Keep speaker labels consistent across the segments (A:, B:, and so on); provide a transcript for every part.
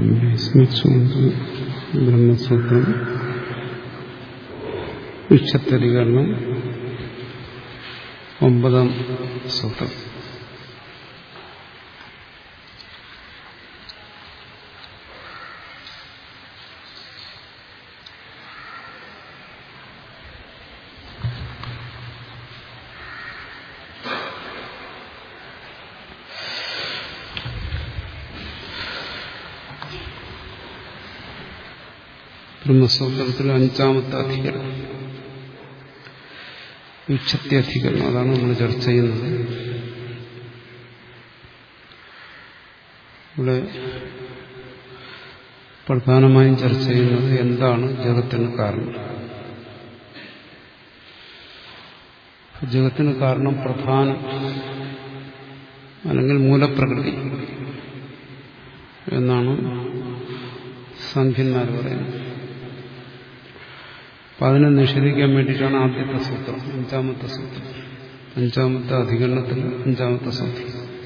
A: സ്മിച്ചുകൊണ്ട് ബ്രഹ്മസൂത്രം വിക്ഷത്തധികരണം ഒമ്പതാം സൂത്രം ബ്രഹ്മസൂത്രത്തിൽ അഞ്ചാമത്തെ അധികരണം വിക്ഷത്തി അധികരണം അതാണ് നമ്മൾ ചർച്ച ചെയ്യുന്നത് ഇവിടെ പ്രധാനമായും ചർച്ച ചെയ്യുന്നത് എന്താണ് ജഗത്തിന് കാരണം ജഗത്തിന് കാരണം പ്രധാനം അല്ലെങ്കിൽ മൂലപ്രകൃതി എന്നാണ് സംഖ്യന്മാർ പറയുന്നത് അപ്പൊ അതിനെ നിഷേധിക്കാൻ വേണ്ടിയിട്ടാണ് ആദ്യത്തെ സൂത്രം അഞ്ചാമത്തെ സൂത്രം അഞ്ചാമത്തെ അധികരണത്തിൽ അഞ്ചാമത്തെ സൂത്രം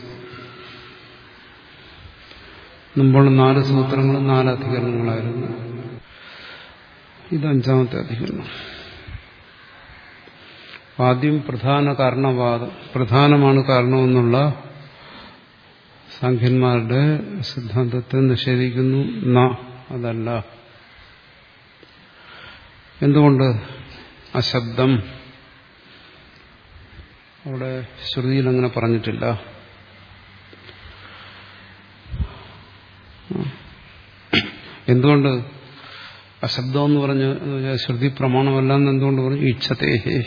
A: മുമ്പുള്ള നാല് സൂത്രങ്ങളും നാല് അധികരണങ്ങളായിരുന്നു ഇത് അഞ്ചാമത്തെ അധികരണം ആദ്യം പ്രധാന കാരണവാദം പ്രധാനമാണ് കാരണമെന്നുള്ള സാഖ്യന്മാരുടെ സിദ്ധാന്തത്തെ നിഷേധിക്കുന്നു ന അതല്ല എന്തുകൊണ്ട് അശബ്ദം അവിടെ ശ്രുതിയിൽ അങ്ങനെ പറഞ്ഞിട്ടില്ല എന്തുകൊണ്ട് അശബ്ദം എന്ന് പറഞ്ഞു ശ്രുതി പ്രമാണമല്ല എന്ന് എന്തുകൊണ്ട് പറഞ്ഞു ഇച്ഛതേഹേ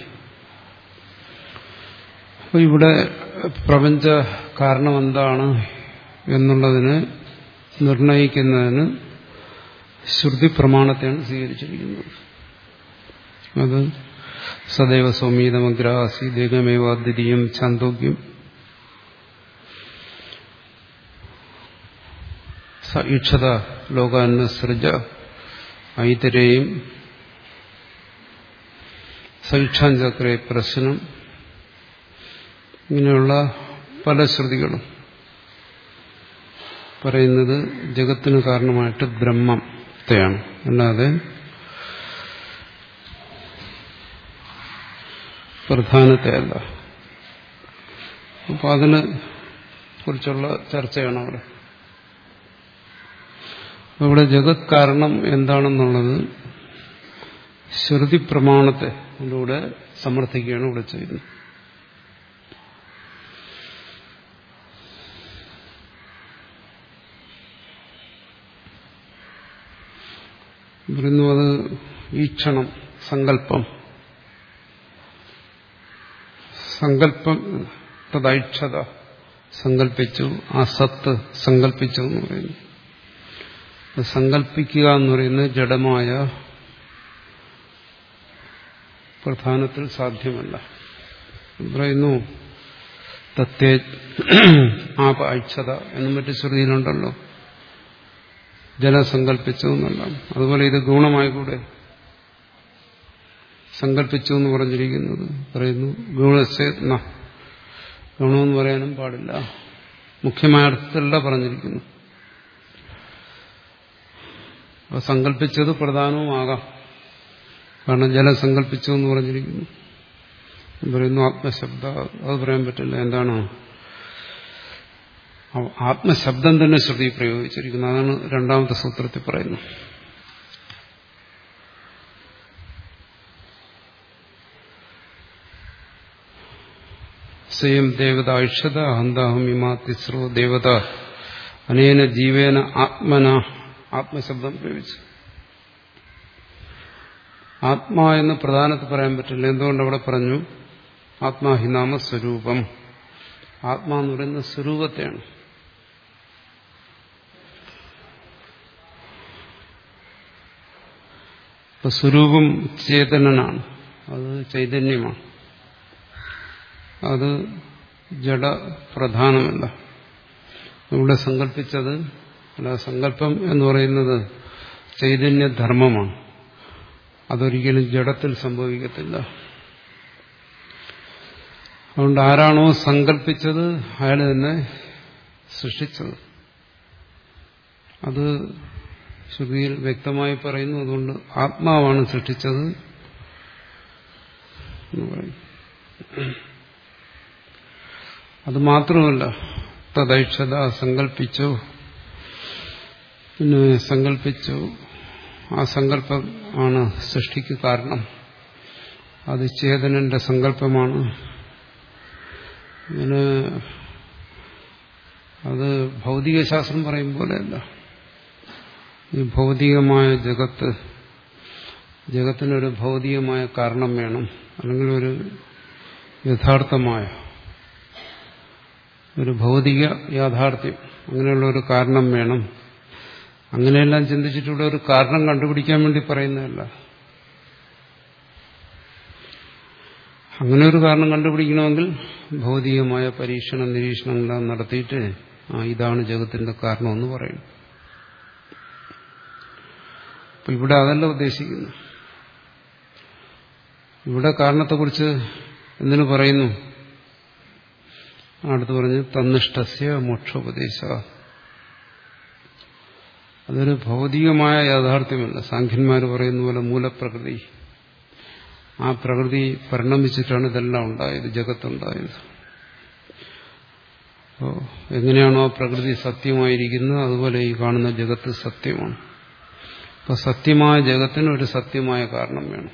A: അപ്പൊ ഇവിടെ പ്രപഞ്ച കാരണം എന്താണ് എന്നുള്ളതിന് നിർണയിക്കുന്നതിന് ശ്രുതി പ്രമാണത്തെയാണ് സ്വീകരിച്ചിരിക്കുന്നത് അത് സദൈവ സൗമീതമഗ്രാസി ദേഹമേവാദ്വിതീയം ചാന്തോഗ്യം സ ഈക്ഷത ലോകാനുസൃജ ഐതരേയും സൈക്ഷാഞ്ചക്രേ പ്രശ്നം ഇങ്ങനെയുള്ള പല ശ്രുതികളും പറയുന്നത് ജഗത്തിന് കാരണമായിട്ട് ബ്രഹ്മത്തെയാണ് അല്ലാതെ പ്രധാനത്തെ അല്ല അപ്പൊ അതിനെ കുറിച്ചുള്ള ചർച്ചയാണ് അവിടെ ഇവിടെ ജഗത് കാരണം എന്താണെന്നുള്ളത് ശ്രുതി പ്രമാണത്തെ ഇതിലൂടെ സമർത്ഥിക്കുകയാണ് ഇവിടെ ചെയ്യുന്നത് പറയുന്നു അത് ഈക്ഷണം സങ്കല്പം സങ്കല്പം തദൈക്ഷത സങ്കല്പിച്ചു ആ സത്ത് സങ്കല്പിച്ചു എന്ന് പറയുന്നു സങ്കല്പിക്കുക എന്ന് പറയുന്നത് ജഡമായ പ്രധാനത്തിൽ സാധ്യമല്ല പറയുന്നു തത്തേ ആപ ഐച്ഛത എന്നും മറ്റു ശ്രുതിയിലുണ്ടല്ലോ ജലം സങ്കല്പിച്ചു എന്നല്ല അതുപോലെ ഇത് ഗുണമായിക്കൂടെ സങ്കല്പിച്ചു എന്ന് പറഞ്ഞിരിക്കുന്നത് പറയുന്നു ഗുണസേത്ന ഗുണമെന്ന് പറയാനും പാടില്ല മുഖ്യമായ അർത്ഥത്തിലല്ല പറഞ്ഞിരിക്കുന്നു അപ്പൊ സങ്കല്പിച്ചത് പ്രധാനവുമാകാം കാരണം ജലം സങ്കല്പിച്ചു എന്ന് പറഞ്ഞിരിക്കുന്നു പറയുന്നു ആത്മശബ്ദ അത് പറയാൻ പറ്റില്ല എന്താണ് ആത്മശബ്ദം തന്നെ ശ്രുതി പ്രയോഗിച്ചിരിക്കുന്നു അതാണ് രണ്ടാമത്തെ സൂത്രത്തിൽ പറയുന്നത് സ്വയം ദേവത ഐഷത അഹന്താഹം ഇമാ തിസ്രോ ദേവത അനേന ജീവേന ആത്മന ആത്മശബ്ദം പ്രയോഗിച്ചു ആത്മാ എന്ന് പ്രധാനത്തിൽ പറയാൻ പറ്റില്ല എന്തുകൊണ്ട് അവിടെ പറഞ്ഞു ആത്മാഹിനാമ സ്വരൂപം ആത്മാ എന്ന് പറയുന്ന സ്വരൂപത്തെയാണ് ഇപ്പൊ സ്വരൂപം ചേതനനാണ് അത് ചൈതന്യമാണ് അത് ജഡപ്രധാനമല്ല ഇവിടെ സങ്കല്പിച്ചത് അല്ല സങ്കല്പം എന്ന് പറയുന്നത് ചൈതന്യധർമ്മമാണ് അതൊരിക്കലും ജഡത്തിൽ സംഭവിക്കത്തില്ല അതുകൊണ്ട് ആരാണോ സങ്കല്പിച്ചത് അയാൾ തന്നെ സൃഷ്ടിച്ചത് അത് ശ്രുതിയിൽ വ്യക്തമായി പറയുന്നു അതുകൊണ്ട് ആത്മാവാണ് സൃഷ്ടിച്ചത് എന്ന് പറയും അത് മാത്രമല്ല തദൈക്ഷത സങ്കല്പിച്ചോ പിന്നെ സങ്കല്പിച്ചു ആ സങ്കല്പം ആണ് സൃഷ്ടിക്ക് കാരണം അത് ചേതനന്റെ സങ്കല്പമാണ് ഇങ്ങനെ അത് ഭൗതികശാസ്ത്രം പറയും പോലെയല്ല ഈ ഭൗതികമായ ജഗത്ത് ജഗത്തിനൊരു ഭൗതികമായ കാരണം വേണം അല്ലെങ്കിൽ ഒരു യഥാർത്ഥമായ ഒരു ഭൗതിക യാഥാർത്ഥ്യം അങ്ങനെയുള്ള ഒരു കാരണം വേണം അങ്ങനെയെല്ലാം ചിന്തിച്ചിട്ടുള്ള ഒരു കാരണം കണ്ടുപിടിക്കാൻ വേണ്ടി പറയുന്നതല്ല അങ്ങനെ ഒരു കാരണം കണ്ടുപിടിക്കണമെങ്കിൽ ഭൗതികമായ പരീക്ഷണ നിരീക്ഷണങ്ങളെല്ലാം നടത്തിയിട്ട് ആ ഇതാണ് ജഗത്തിന്റെ കാരണമെന്ന് പറയും അപ്പൊ ഇവിടെ അതല്ല ഉദ്ദേശിക്കുന്നു ഇവിടെ കാരണത്തെക്കുറിച്ച് എന്തിനു പറയുന്നു അടുത്ത് പറഞ്ഞു തന്നിഷ്ടസ്യ മോക്ഷോപദേശ അതൊരു ഭൗതികമായ യാഥാർത്ഥ്യമല്ല സാഖ്യന്മാർ പറയുന്ന പോലെ മൂലപ്രകൃതി ആ പ്രകൃതി പരിണമിച്ചിട്ടാണ് ഇതെല്ലാം ഉണ്ടായത് ജഗത്തുണ്ടായത് അപ്പോൾ എങ്ങനെയാണോ ആ പ്രകൃതി സത്യമായിരിക്കുന്നത് അതുപോലെ ഈ കാണുന്ന ജഗത്ത് സത്യമാണ് അപ്പോൾ സത്യമായ ജഗത്തിന് ഒരു സത്യമായ കാരണം വേണം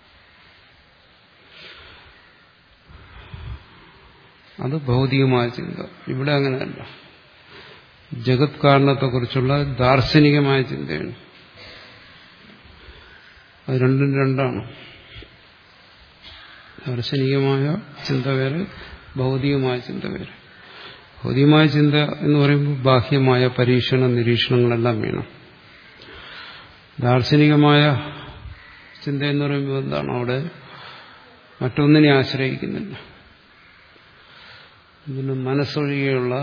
A: അത് ഭൗതികമായ ചിന്ത ഇവിടെ അങ്ങനെയല്ല ജഗത് കാരണത്തെക്കുറിച്ചുള്ള ദാർശനികമായ ചിന്തയാണ് അത് രണ്ടും രണ്ടാണ് ദാർശനികമായ ചിന്ത വേറെ ഭൗതികമായ ചിന്ത വേറെ ഭൗതികമായ ചിന്ത എന്ന് പറയുമ്പോൾ ബാഹ്യമായ പരീക്ഷണ നിരീക്ഷണങ്ങളെല്ലാം വേണം ദാർശനികമായ ചിന്ത എന്ന് പറയുമ്പോൾ എന്താണ് അവിടെ മറ്റൊന്നിനെ ആശ്രയിക്കുന്നില്ല പിന്നെ മനസ്സൊഴികെയുള്ള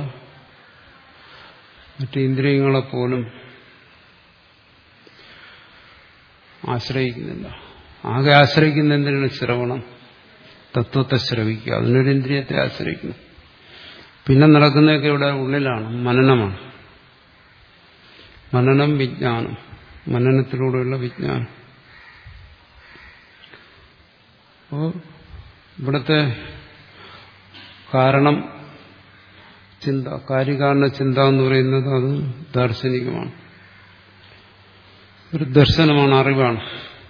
A: മറ്റ് ഇന്ദ്രിയങ്ങളെപ്പോലും ആശ്രയിക്കുന്നില്ല ആകെ ആശ്രയിക്കുന്ന എന്തിനാണ് ശ്രവണം തത്വത്തെ ശ്രവിക്കുക അതിനൊരു ഇന്ദ്രിയത്തെ ആശ്രയിക്കുന്നു പിന്നെ നടക്കുന്നതൊക്കെ ഇവിടെ ഉള്ളിലാണ് മനനമാണ് മനനം വിജ്ഞാനം മനനത്തിലൂടെയുള്ള വിജ്ഞാനം അപ്പോ ഇവിടുത്തെ കാരണം ചിന്ത കാര്യകാരണ ചിന്ത എന്ന് പറയുന്നത് അത് ദാർശനികമാണ് ഒരു ദർശനമാണ് അറിവാണ്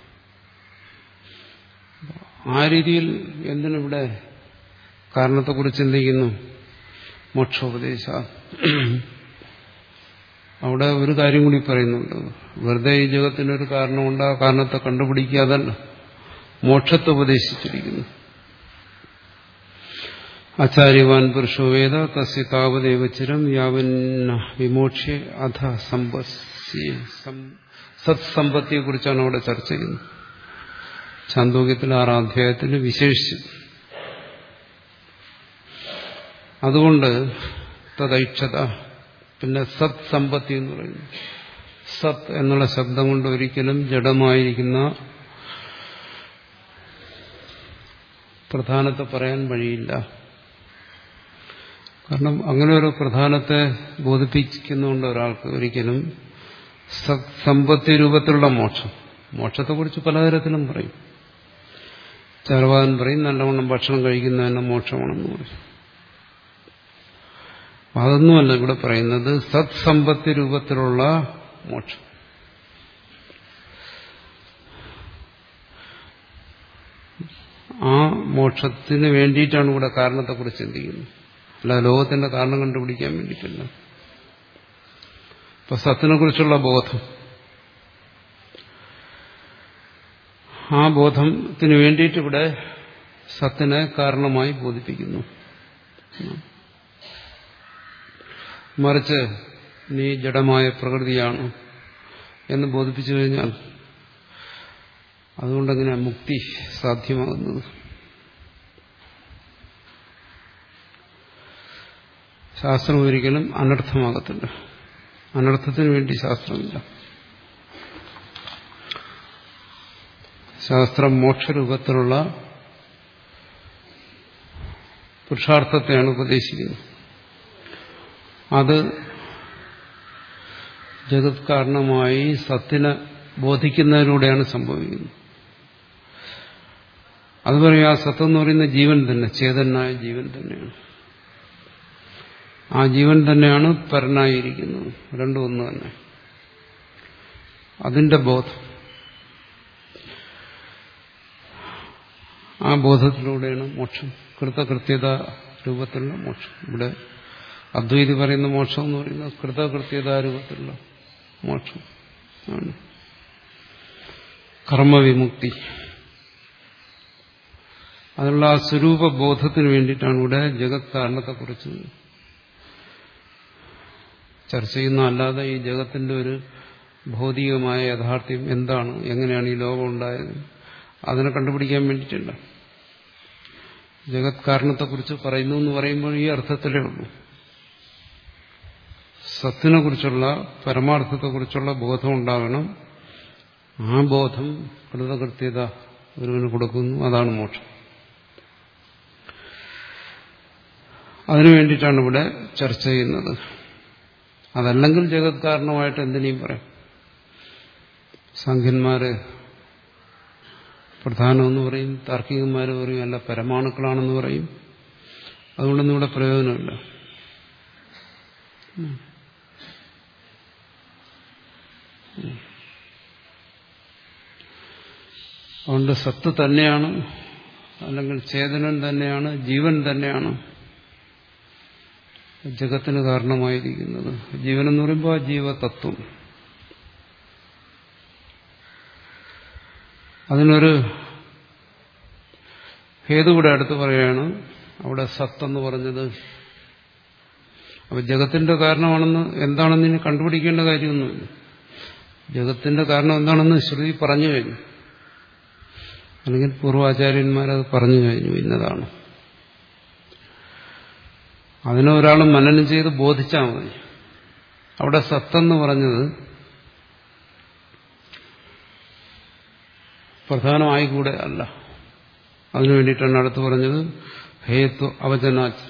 A: ആ രീതിയിൽ എന്തിനിവിടെ കാരണത്തെക്കുറിച്ച് ചിന്തിക്കുന്നു മോക്ഷോപദേശ അവിടെ ഒരു കാര്യം കൂടി പറയുന്നുണ്ട് വെറുതെ ഈ ജഗത്തിനൊരു കാരണമുണ്ട് ആ കാരണത്തെ കണ്ടുപിടിക്കുക അതല്ല മോക്ഷത്തെ ഉപദേശിച്ചിരിക്കുന്നു ആചാര്യവാൻ പുരുഷോ വേദ തസ്യ താവദേവചിരം യാവന്ന വിമോക്ഷ്യ അധ സത്സമ്പത്തിയെ കുറിച്ചാണ് അവിടെ ചർച്ച ചെയ്യുന്നത് ചാന്തോക്യത്തിൽ ആറാം അധ്യായത്തിൽ വിശേഷിച്ചു അതുകൊണ്ട് തദൈക്ഷത പിന്നെ സത് സമ്പത്തി എന്ന് പറയുന്നു സത് എന്നുള്ള ശബ്ദം കൊണ്ട് ഒരിക്കലും ജഡമായിരിക്കുന്ന പ്രധാനത്തെ പറയാൻ വഴിയില്ല കാരണം അങ്ങനെ ഒരു പ്രധാനത്തെ ബോധിപ്പിക്കുന്നുണ്ട് ഒരാൾക്ക് ഒരിക്കലും സമ്പത്തി രൂപത്തിലുള്ള മോക്ഷം മോക്ഷത്തെക്കുറിച്ച് പലതരത്തിലും പറയും ചാർവാദൻ പറയും നല്ലവണ്ണം ഭക്ഷണം കഴിക്കുന്നതന്നെ മോക്ഷമാണെന്ന് പറയും അതൊന്നുമല്ല ഇവിടെ പറയുന്നത് സത്സമ്പത്തി രൂപത്തിലുള്ള മോക്ഷം ആ മോക്ഷത്തിന് വേണ്ടിയിട്ടാണ് ഇവിടെ കാരണത്തെക്കുറിച്ച് ചിന്തിക്കുന്നത് അല്ല ലോകത്തിന്റെ കാരണം കണ്ടുപിടിക്കാൻ വേണ്ടിയിട്ടില്ല ഇപ്പൊ സത്തിനെ കുറിച്ചുള്ള ബോധം ആ ബോധത്തിന് വേണ്ടിയിട്ട് ഇവിടെ സത്തിനെ കാരണമായി ബോധിപ്പിക്കുന്നു മറിച്ച് നീ ജഡമായ പ്രകൃതിയാണ് എന്ന് ബോധിപ്പിച്ചു കഴിഞ്ഞാൽ അതുകൊണ്ടെങ്ങനെ മുക്തി സാധ്യമാകുന്നത് ശാസ്ത്രം ഒരിക്കലും അനർത്ഥമാകത്തില്ല അനർത്ഥത്തിന് വേണ്ടി ശാസ്ത്രമില്ല ശാസ്ത്രം മോക്ഷരൂപത്തിലുള്ള പുരുഷാർത്ഥത്തെയാണ് ഉപദേശിക്കുന്നത് അത് ജഗത് കാരണമായി സത്തിനെ ബോധിക്കുന്നതിലൂടെയാണ് സംഭവിക്കുന്നത് അത് പറയും ആ സത്ത് എന്ന് പറയുന്ന ജീവൻ തന്നെ ചേതനായ ജീവൻ തന്നെയാണ് ആ ജീവൻ തന്നെയാണ് പരനായിരിക്കുന്നത് രണ്ടും ഒന്ന് തന്നെ അതിന്റെ ബോധം ആ ബോധത്തിലൂടെയാണ് മോക്ഷം കൃതകൃത്യത രൂപത്തിലുള്ള മോക്ഷം ഇവിടെ അദ്വൈതി പറയുന്ന മോക്ഷം എന്ന് പറയുന്നത് കൃതകൃത്യത രൂപത്തിലുള്ള മോക്ഷം ആണ് കർമ്മവിമുക്തി അതിനുള്ള ആ സ്വരൂപ ബോധത്തിന് വേണ്ടിയിട്ടാണ് ഇവിടെ ജഗത് കാരണത്തെക്കുറിച്ച് ചർച്ച ചെയ്യുന്ന അല്ലാതെ ഈ ജഗത്തിന്റെ ഒരു ഭൗതികമായ യാഥാർത്ഥ്യം എന്താണ് എങ്ങനെയാണ് ഈ ലോകം ഉണ്ടായത് അതിനെ കണ്ടുപിടിക്കാൻ വേണ്ടിയിട്ടില്ല ജഗത് കാരണത്തെക്കുറിച്ച് പറയുന്നു എന്ന് പറയുമ്പോൾ ഈ അർത്ഥത്തിലേ ഉള്ളൂ സത്തിനെ കുറിച്ചുള്ള പരമാർത്ഥത്തെക്കുറിച്ചുള്ള ബോധം ഉണ്ടാകണം ആ ബോധം കൃതകൃത്യത ഒരുവന് കൊടുക്കുന്നു അതാണ് മോക്ഷം അതിനു വേണ്ടിയിട്ടാണ് ഇവിടെ ചർച്ച ചെയ്യുന്നത് അതല്ലെങ്കിൽ ജഗത് കാരണമായിട്ട് എന്തിനേയും പറയാം സംഖ്യന്മാര് പ്രധാനമെന്ന് പറയും താർക്കികന്മാർ പറയും അല്ല പരമാണുക്കളാണെന്ന് പറയും അതുകൊണ്ടൊന്നും ഇവിടെ പ്രയോജനമില്ല അതുകൊണ്ട് സത്ത് തന്നെയാണ് അല്ലെങ്കിൽ ചേതനൻ തന്നെയാണ് ജീവൻ തന്നെയാണ് ജഗത്തിന് കാരണമായിരിക്കുന്നത് ജീവൻ എന്ന് പറയുമ്പോൾ ആ ജീവതത്വം അതിനൊരു ഹേതു കൂടെ അടുത്ത് പറയുകയാണ് അവിടെ സത്തെന്ന് പറഞ്ഞത് അപ്പൊ ജഗത്തിന്റെ കാരണമാണെന്ന് എന്താണെന്ന് ഇനി കണ്ടുപിടിക്കേണ്ട കാര്യമൊന്നുമില്ല ജഗത്തിന്റെ കാരണം എന്താണെന്ന് ശ്രുതി പറഞ്ഞു കഴിഞ്ഞു അല്ലെങ്കിൽ പൂർവാചാര്യന്മാരത് പറഞ്ഞു കഴിഞ്ഞു ഇന്നതാണ് അതിനെ ഒരാൾ മനനം ചെയ്ത് ബോധിച്ചാൽ മതി അവിടെ സത്തെന്ന് പറഞ്ഞത് പ്രധാനമായി കൂടെ അല്ല അതിനു വേണ്ടിയിട്ടാണ് അടുത്ത് പറഞ്ഞത് ഹേത്വ അവചനാച്ച്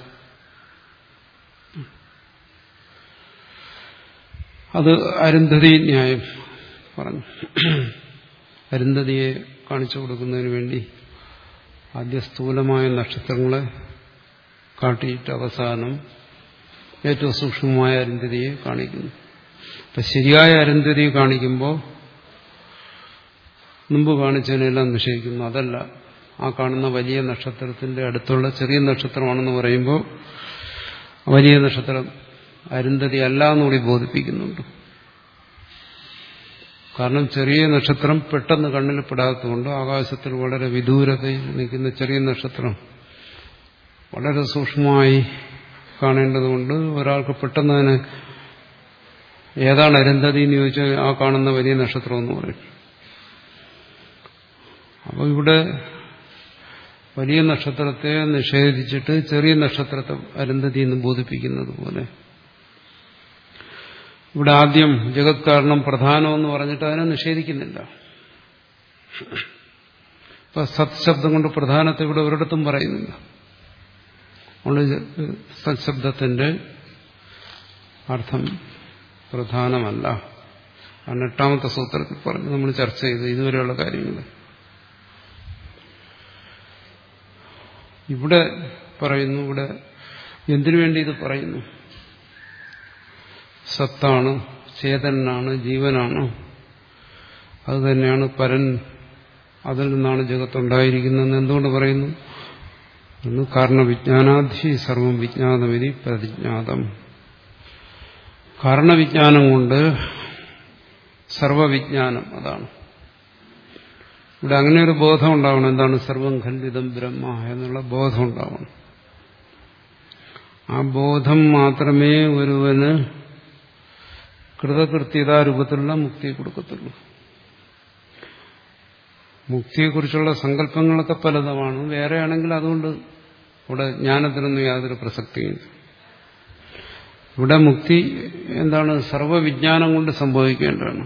A: അത് അരുന്ധതി ന്യായം പറഞ്ഞു അരുന്ധതിയെ കാണിച്ചു കൊടുക്കുന്നതിന് വേണ്ടി ആദ്യ സ്ഥൂലമായ നക്ഷത്രങ്ങളെ കാട്ടിയിട്ട് അവസാനം ഏറ്റവും സൂക്ഷ്മമായ അരുന്ധതിയെ കാണിക്കുന്നു അപ്പൊ ശരിയായ അരുന്ധതിയെ കാണിക്കുമ്പോൾ മുമ്പ് കാണിച്ചതിനെല്ലാം നിഷേധിക്കുന്നു അതല്ല ആ കാണുന്ന വലിയ നക്ഷത്രത്തിന്റെ അടുത്തുള്ള ചെറിയ നക്ഷത്രമാണെന്ന് പറയുമ്പോൾ വലിയ നക്ഷത്രം അരുന്ധതി അല്ല എന്നുകൂടി ബോധിപ്പിക്കുന്നുണ്ട് കാരണം ചെറിയ നക്ഷത്രം പെട്ടെന്ന് കണ്ണിൽ പെടാത്തതുകൊണ്ട് ആകാശത്തിൽ വളരെ വിദൂരതയിൽ നിൽക്കുന്ന ചെറിയ നക്ഷത്രം വളരെ സൂക്ഷ്മമായി കാണേണ്ടതുകൊണ്ട് ഒരാൾക്ക് പെട്ടെന്ന് അതിനെ ഏതാണ് അരുന്ധതി എന്ന് ചോദിച്ചാൽ ആ കാണുന്ന വലിയ നക്ഷത്രം എന്ന് പറയും അപ്പോൾ ഇവിടെ വലിയ നക്ഷത്രത്തെ നിഷേധിച്ചിട്ട് ചെറിയ നക്ഷത്രത്തെ അരുന്ധതി എന്ന് ബോധിപ്പിക്കുന്നത് പോലെ ഇവിടെ ആദ്യം ജഗത് കാരണം പ്രധാനമെന്ന് പറഞ്ഞിട്ട് അതിനെ നിഷേധിക്കുന്നില്ല ഇപ്പൊ സത് ശബ്ദം കൊണ്ട് പ്രധാനത്തെ ഇവിടെ ഒരിടത്തും പറയുന്നില്ല അതുകൊണ്ട് സത്ശബ്ദത്തിന്റെ അർത്ഥം പ്രധാനമല്ല കാരണം എട്ടാമത്തെ സൂത്രത്തിൽ പറഞ്ഞു നമ്മൾ ചർച്ച ചെയ്തു ഇതുവരെയുള്ള കാര്യങ്ങൾ ഇവിടെ പറയുന്നു ഇവിടെ എന്തിനു വേണ്ടി ഇത് പറയുന്നു സത്താണ് ചേതനാണ് ജീവനാണ് അത് തന്നെയാണ് പരൻ അതിൽ നിന്നാണ് ജഗത്തുണ്ടായിരിക്കുന്നതെന്ന് എന്തുകൊണ്ട് പറയുന്നു എന്ന് കാരണവിജ്ഞാനാധി സർവം വിജ്ഞാതമിതി പ്രതിജ്ഞാതം കാരണവിജ്ഞാനം കൊണ്ട് സർവവിജ്ഞാനം അതാണ് ഇവിടെ അങ്ങനെ ഒരു ബോധം ഉണ്ടാവണം എന്താണ് സർവം ഖണ്ഡിതം ബ്രഹ്മ എന്നുള്ള ബോധം ഉണ്ടാവണം ആ ബോധം മാത്രമേ ഒരുവന് കൃതകൃത്യതാരൂപത്തിലുള്ള മുക്തി കൊടുക്കത്തുള്ളൂ മുക്തിയെക്കുറിച്ചുള്ള സങ്കല്പങ്ങളൊക്കെ പലതുമാണ് വേറെയാണെങ്കിൽ അതുകൊണ്ട് ഇവിടെ ജ്ഞാനത്തിനൊന്നും യാതൊരു പ്രസക്തിയില്ല ഇവിടെ മുക്തി എന്താണ് സർവവിജ്ഞാനം കൊണ്ട് സംഭവിക്കേണ്ടതാണ്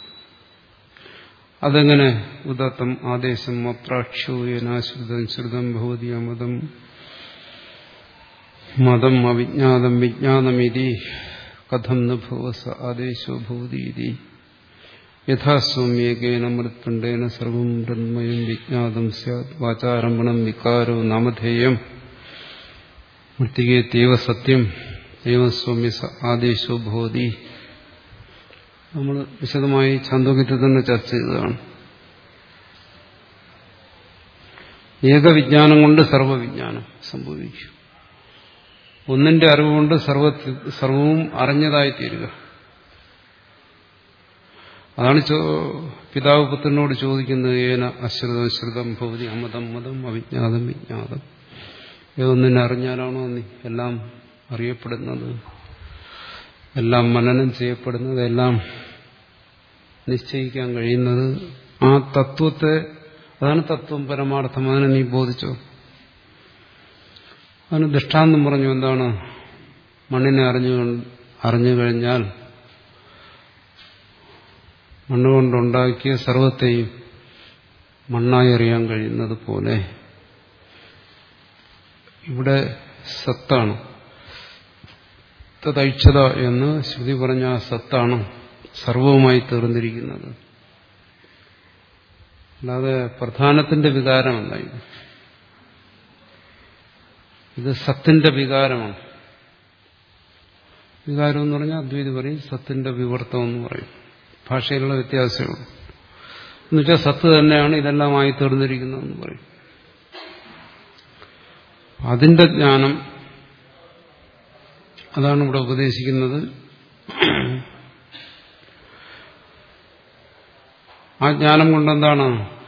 A: അതെങ്ങനെ ഉദത്തം ആദേശം അപ്രാക്ഷ്യൂയനാശ്രിതം ശ്രുതം ഭവതി അമതം മതം അവിജ്ഞാതം വിജ്ഞാതമിതി കഥം ന ഭവസ ആദേശോ ഭൂതീതി യഥാസ്വമ്യേകേന മൃത്പിണ്ഡേന സർവം മൃന്മയം വിജ്ഞാതം സ്യാത് വാചാരംഭണം വികാരോ നാമധേയം മൃത്തികേത്യവ സത്യം ഏവം സ്വമ്യ ആദേശോ ഭവതി നമ്മൾ വിശദമായി ചാന്തോക്യത്തിൽ തന്നെ ചർച്ച ചെയ്തതാണ് ഏകവിജ്ഞാനം കൊണ്ട് സർവവിജ്ഞാനം സംഭവിക്കും ഒന്നിന്റെ അറിവുകൊണ്ട് സർവ സർവവും അറിഞ്ഞതായി തീരുക അതാണ് പിതാവ് പുത്രനോട് ചോദിക്കുന്നത് ഏന അശ്രിതം ശ്രുതം ഭവതി അമതം മതം അവിജ്ഞാതം വിജ്ഞാതം ഏതൊന്നിനെ അറിഞ്ഞാലാണോ നീ എല്ലാം അറിയപ്പെടുന്നത് എല്ലാം മനനം ചെയ്യപ്പെടുന്നത് എല്ലാം നിശ്ചയിക്കാൻ കഴിയുന്നത് ആ തത്വത്തെ അതാണ് തത്വം പരമാർത്ഥം അതിനെ നീ ബോധിച്ചോ അതിന് ദൃഷ്ടാന്തം പറഞ്ഞു എന്താണ് മണ്ണിനെ അറിഞ്ഞു അറിഞ്ഞു കഴിഞ്ഞാൽ മണ്ണുകൊണ്ടുണ്ടാക്കിയ സർവത്തെയും മണ്ണായി അറിയാൻ കഴിയുന്നത് പോലെ ഇവിടെ സത്താണ് തൈക്ഷത എന്ന് ശ്രുതി പറഞ്ഞ ആ സത്താണ് സർവവുമായി തീർന്നിരിക്കുന്നത് അല്ലാതെ പ്രധാനത്തിന്റെ വികാരമല്ല ഇത് ഇത് സത്തിന്റെ വികാരമാണ് വികാരം എന്ന് പറഞ്ഞാൽ അദ്വൈതി പറയും സത്തിന്റെ വിവർത്തം എന്ന് പറയും ഭാഷയിലുള്ള വ്യത്യാസമുള്ളൂ എന്നുവെച്ചാൽ സത്ത് തന്നെയാണ് ഇതെല്ലാമായി തീർന്നിരിക്കുന്നതെന്ന് പറയും അതിന്റെ ജ്ഞാനം അതാണ് ഇവിടെ ഉപദേശിക്കുന്നത് ആ ജ്ഞാനം കൊണ്ടെന്താണ്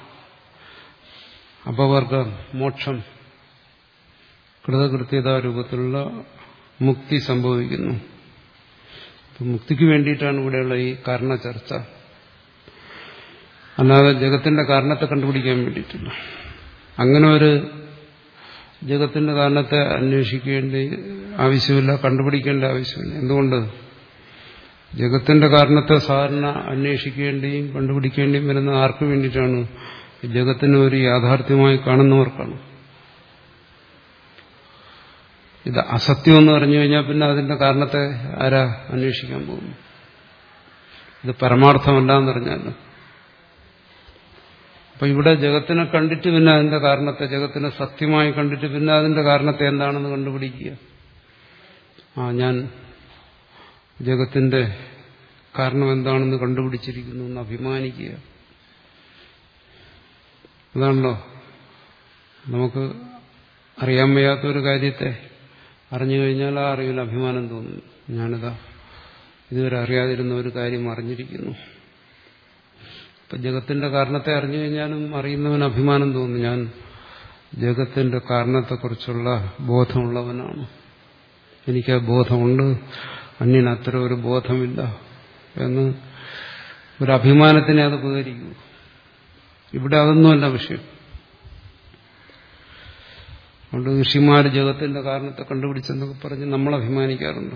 A: അപവർഗ മോക്ഷം കൃതകൃത്യത രൂപത്തിലുള്ള മുക്തി സംഭവിക്കുന്നു മുക്തിക്ക് വേണ്ടിയിട്ടാണ് ഇവിടെയുള്ള ഈ കാരണ ചർച്ച അല്ലാതെ ജഗത്തിന്റെ കാരണത്തെ കണ്ടുപിടിക്കാൻ വേണ്ടിയിട്ടില്ല അങ്ങനെ ഒരു ജഗത്തിന്റെ കാരണത്തെ അന്വേഷിക്കേണ്ട ആവശ്യമില്ല കണ്ടുപിടിക്കേണ്ട ആവശ്യമില്ല എന്തുകൊണ്ട് ജഗത്തിന്റെ കാരണത്തെ സാധാരണ അന്വേഷിക്കേണ്ടിയും കണ്ടുപിടിക്കേണ്ടിയും വരുന്ന ആർക്ക് വേണ്ടിയിട്ടാണ് ജഗത്തിനെ ഒരു യാഥാർത്ഥ്യമായി കാണുന്നവർക്കാണ് ഇത് അസത്യം എന്ന് പറഞ്ഞു കഴിഞ്ഞാൽ പിന്നെ അതിന്റെ കാരണത്തെ ആരാ അന്വേഷിക്കാൻ പോകുന്നു ഇത് പരമാർത്ഥമല്ല എന്ന് പറഞ്ഞാലും അപ്പൊ ഇവിടെ ജഗത്തിനെ കണ്ടിട്ട് പിന്നെ അതിന്റെ കാരണത്തെ ജഗത്തിനെ സത്യമായി കണ്ടിട്ട് പിന്നെ അതിന്റെ കാരണത്തെ എന്താണെന്ന് കണ്ടുപിടിക്കുക ആ ഞാൻ ജഗത്തിന്റെ കാരണം എന്താണെന്ന് കണ്ടുപിടിച്ചിരിക്കുന്നു എന്ന് അഭിമാനിക്കുക അതാണല്ലോ നമുക്ക് അറിയാൻ വയ്യാത്ത ഒരു കാര്യത്തെ അറിഞ്ഞു കഴിഞ്ഞാൽ ആ അറിവിൽ അഭിമാനം തോന്നുന്നു ഞാനിതാ ഇതുവരെ അറിയാതിരുന്ന ഒരു കാര്യം അറിഞ്ഞിരിക്കുന്നു ഇപ്പൊ ജഗത്തിന്റെ കാരണത്തെ അറിഞ്ഞു കഴിഞ്ഞാലും അറിയുന്നവന് അഭിമാനം തോന്നുന്നു ഞാൻ ജഗത്തിന്റെ കാരണത്തെക്കുറിച്ചുള്ള ബോധമുള്ളവനാണ് എനിക്ക് ആ ബോധമുണ്ട് അന്യന് അത്ര ഒരു ബോധമില്ല എന്ന് ഒരു അഭിമാനത്തിനെ അത് ഉപകരിക്കൂ ഇവിടെ അതൊന്നുമല്ല വിഷയം അതുകൊണ്ട് ഋഷിമാർ ജഗത്തിന്റെ കാരണത്തെ കണ്ടുപിടിച്ചെന്നൊക്കെ പറഞ്ഞ് നമ്മൾ അഭിമാനിക്കാറുണ്ട്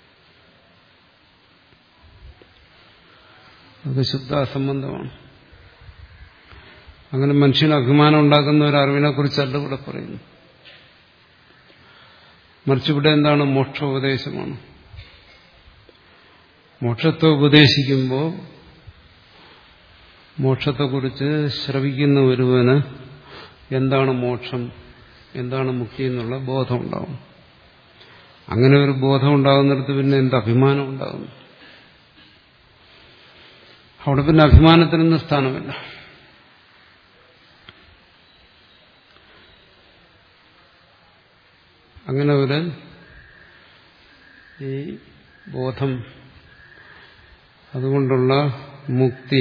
A: അത് ശുദ്ധ അസംബന്ധമാണ് അങ്ങനെ മനുഷ്യന് അഭിമാനം ഉണ്ടാക്കുന്ന ഒരു അറിവിനെ കുറിച്ചല്ല ഇവിടെ പറയുന്നു മറിച്ച് ഇവിടെ എന്താണ് മോക്ഷോപദേശമാണ് മോക്ഷത്തെ ഉപദേശിക്കുമ്പോൾ മോക്ഷത്തെക്കുറിച്ച് ശ്രവിക്കുന്ന ഒരുവന് എന്താണ് മോക്ഷം എന്താണ് മുക്തി എന്നുള്ള ബോധം ഉണ്ടാവും അങ്ങനെ ഒരു ബോധം ഉണ്ടാകുന്നിടത്ത് പിന്നെ എന്ത് അഭിമാനം ഉണ്ടാകുന്നു അവിടെ പിന്നെ അഭിമാനത്തിനൊന്നും സ്ഥാനമില്ല അങ്ങനെ ഒരു ഈ ബോധം അതുകൊണ്ടുള്ള മുക്തി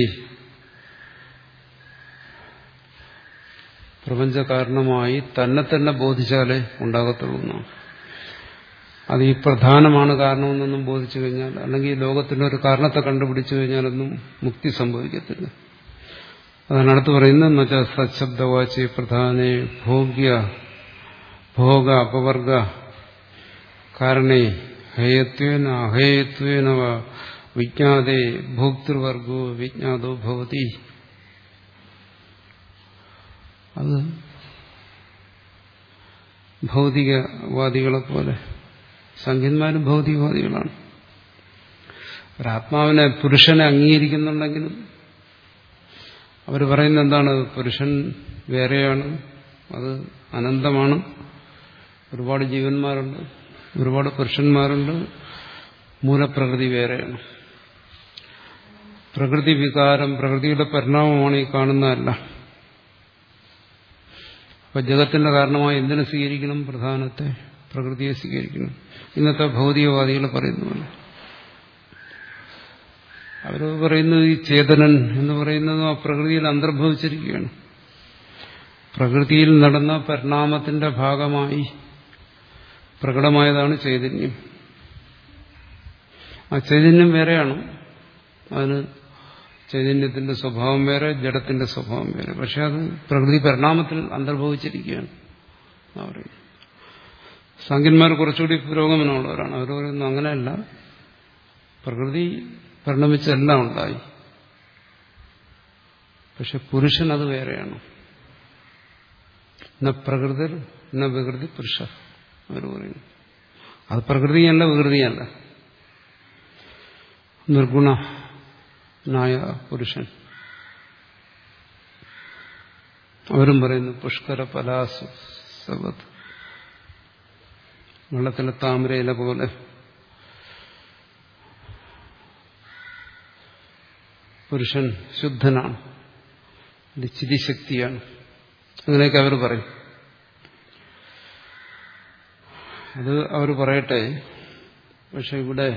A: പ്രപഞ്ച കാരണമായി തന്നെ തന്നെ ബോധിച്ചാലേ ഉണ്ടാകത്തുള്ളൂ എന്നാണ് അത് ഈ പ്രധാനമാണ് കാരണമെന്നൊന്നും ബോധിച്ചു കഴിഞ്ഞാൽ അല്ലെങ്കിൽ ഈ ലോകത്തിന്റെ ഒരു കാരണത്തെ കണ്ടുപിടിച്ചു കഴിഞ്ഞാലൊന്നും മുക്തി സംഭവിക്കത്തില്ല അതാണ് അടുത്ത് പറയുന്നത് എന്നുവെച്ചാൽ സശബ്ദവാചി പ്രധാനെ ഭോഗ്യ ഭോഗ അപവർഗ കാരണേ ഹേയത്വേന അഹേയത്വേന വിജ്ഞാതേ ഭോക്തൃവർഗോ വിജ്ഞാതോ ഭവതി അത് ഭൗതികവാദികളെ പോലെ സംഖ്യന്മാരും ഭൗതികവാദികളാണ് ഒരാത്മാവിനെ പുരുഷനെ അംഗീകരിക്കുന്നുണ്ടെങ്കിലും അവർ പറയുന്നത് എന്താണ് പുരുഷൻ വേറെയാണ് അത് അനന്തമാണ് ഒരുപാട് ജീവന്മാരുണ്ട് ഒരുപാട് പുരുഷന്മാരുണ്ട് മൂലപ്രകൃതി വേറെയാണ് പ്രകൃതി വികാരം പ്രകൃതിയുടെ പരിണാമമാണ് ഈ കാണുന്നതല്ല അപ്പൊ ജഗത്തിന്റെ കാരണമായി എന്തിനെ സ്വീകരിക്കണം പ്രധാനത്തെ പ്രകൃതിയെ സ്വീകരിക്കണം ഇന്നത്തെ ഭൗതികവാദികൾ പറയുന്നതല്ല അവർ പറയുന്നത് ഈ ചേതനൻ എന്ന് പറയുന്നത് ആ പ്രകൃതിയിൽ അന്തർഭവിച്ചിരിക്കുകയാണ് പ്രകൃതിയിൽ നടന്ന പരിണാമത്തിന്റെ ഭാഗമായി പ്രകടമായതാണ് ചൈതന്യം ആ ചൈതന്യം വേറെയാണ് അതിന് ചൈതന്യത്തിന്റെ സ്വഭാവം വേറെ ജഡത്തിന്റെ സ്വഭാവം വേറെ പക്ഷെ അത് പ്രകൃതി പരിണാമത്തിൽ അന്തർഭവിച്ചിരിക്കുകയാണ് പറയുന്നത് സംഖ്യന്മാർ കുറച്ചുകൂടി പുരോഗമനമുള്ളവരാണ് അവർ പറയുന്നത് അങ്ങനെയല്ല പ്രകൃതി പരിണമിച്ചെല്ലാം ഉണ്ടായി പക്ഷെ പുരുഷൻ അത് വേറെയാണ് ന പ്രകൃതി ന വികൃതി പുരുഷ അവർ പറയുന്നു അത് പ്രകൃതിയല്ല വികൃതിയല്ല നിർഗുണനായ പുരുഷൻ അവരും പറയുന്നു പുഷ്കര പലാസു സബത് വെള്ളത്തിലെ താമരയില പോലെ പുരുഷൻ ശുദ്ധനാണ് ഇത് ചിതിശക്തിയാണ് അങ്ങനെയൊക്കെ അവർ പറയും അത് അവർ പറയട്ടെ പക്ഷെ ഇവിടെ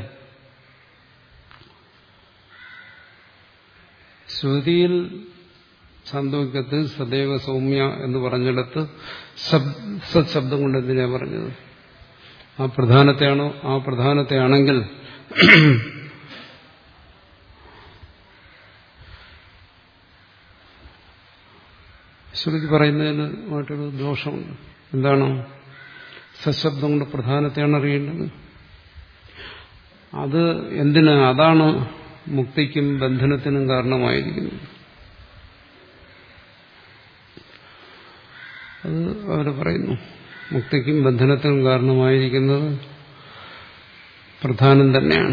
A: ശ്രുതിയിൽ സാന്തോക്യത്തിൽ സദൈവ സൗമ്യ എന്ന് പറഞ്ഞിടത്ത് സത് ശബ്ദം കൊണ്ട് എന്തിനാ പറഞ്ഞത് ആ പ്രധാനത്തെയാണോ ആ പ്രധാനത്തെയാണെങ്കിൽ ശ്രുതി പറയുന്നതിന് മായിട്ടൊരു ദോഷമുണ്ട് എന്താണ് സശബ്ദം കൊണ്ട് പ്രധാനത്തെയാണ് അറിയേണ്ടത് അത് എന്തിന് അതാണ് മുക്തിക്കും ബന്ധനത്തിനും കാരണമായിരിക്കുന്നത് അത് അവർ പറയുന്നു മുക്തിക്കും ബന്ധനത്തിനും കാരണമായിരിക്കുന്നത് പ്രധാനം തന്നെയാണ്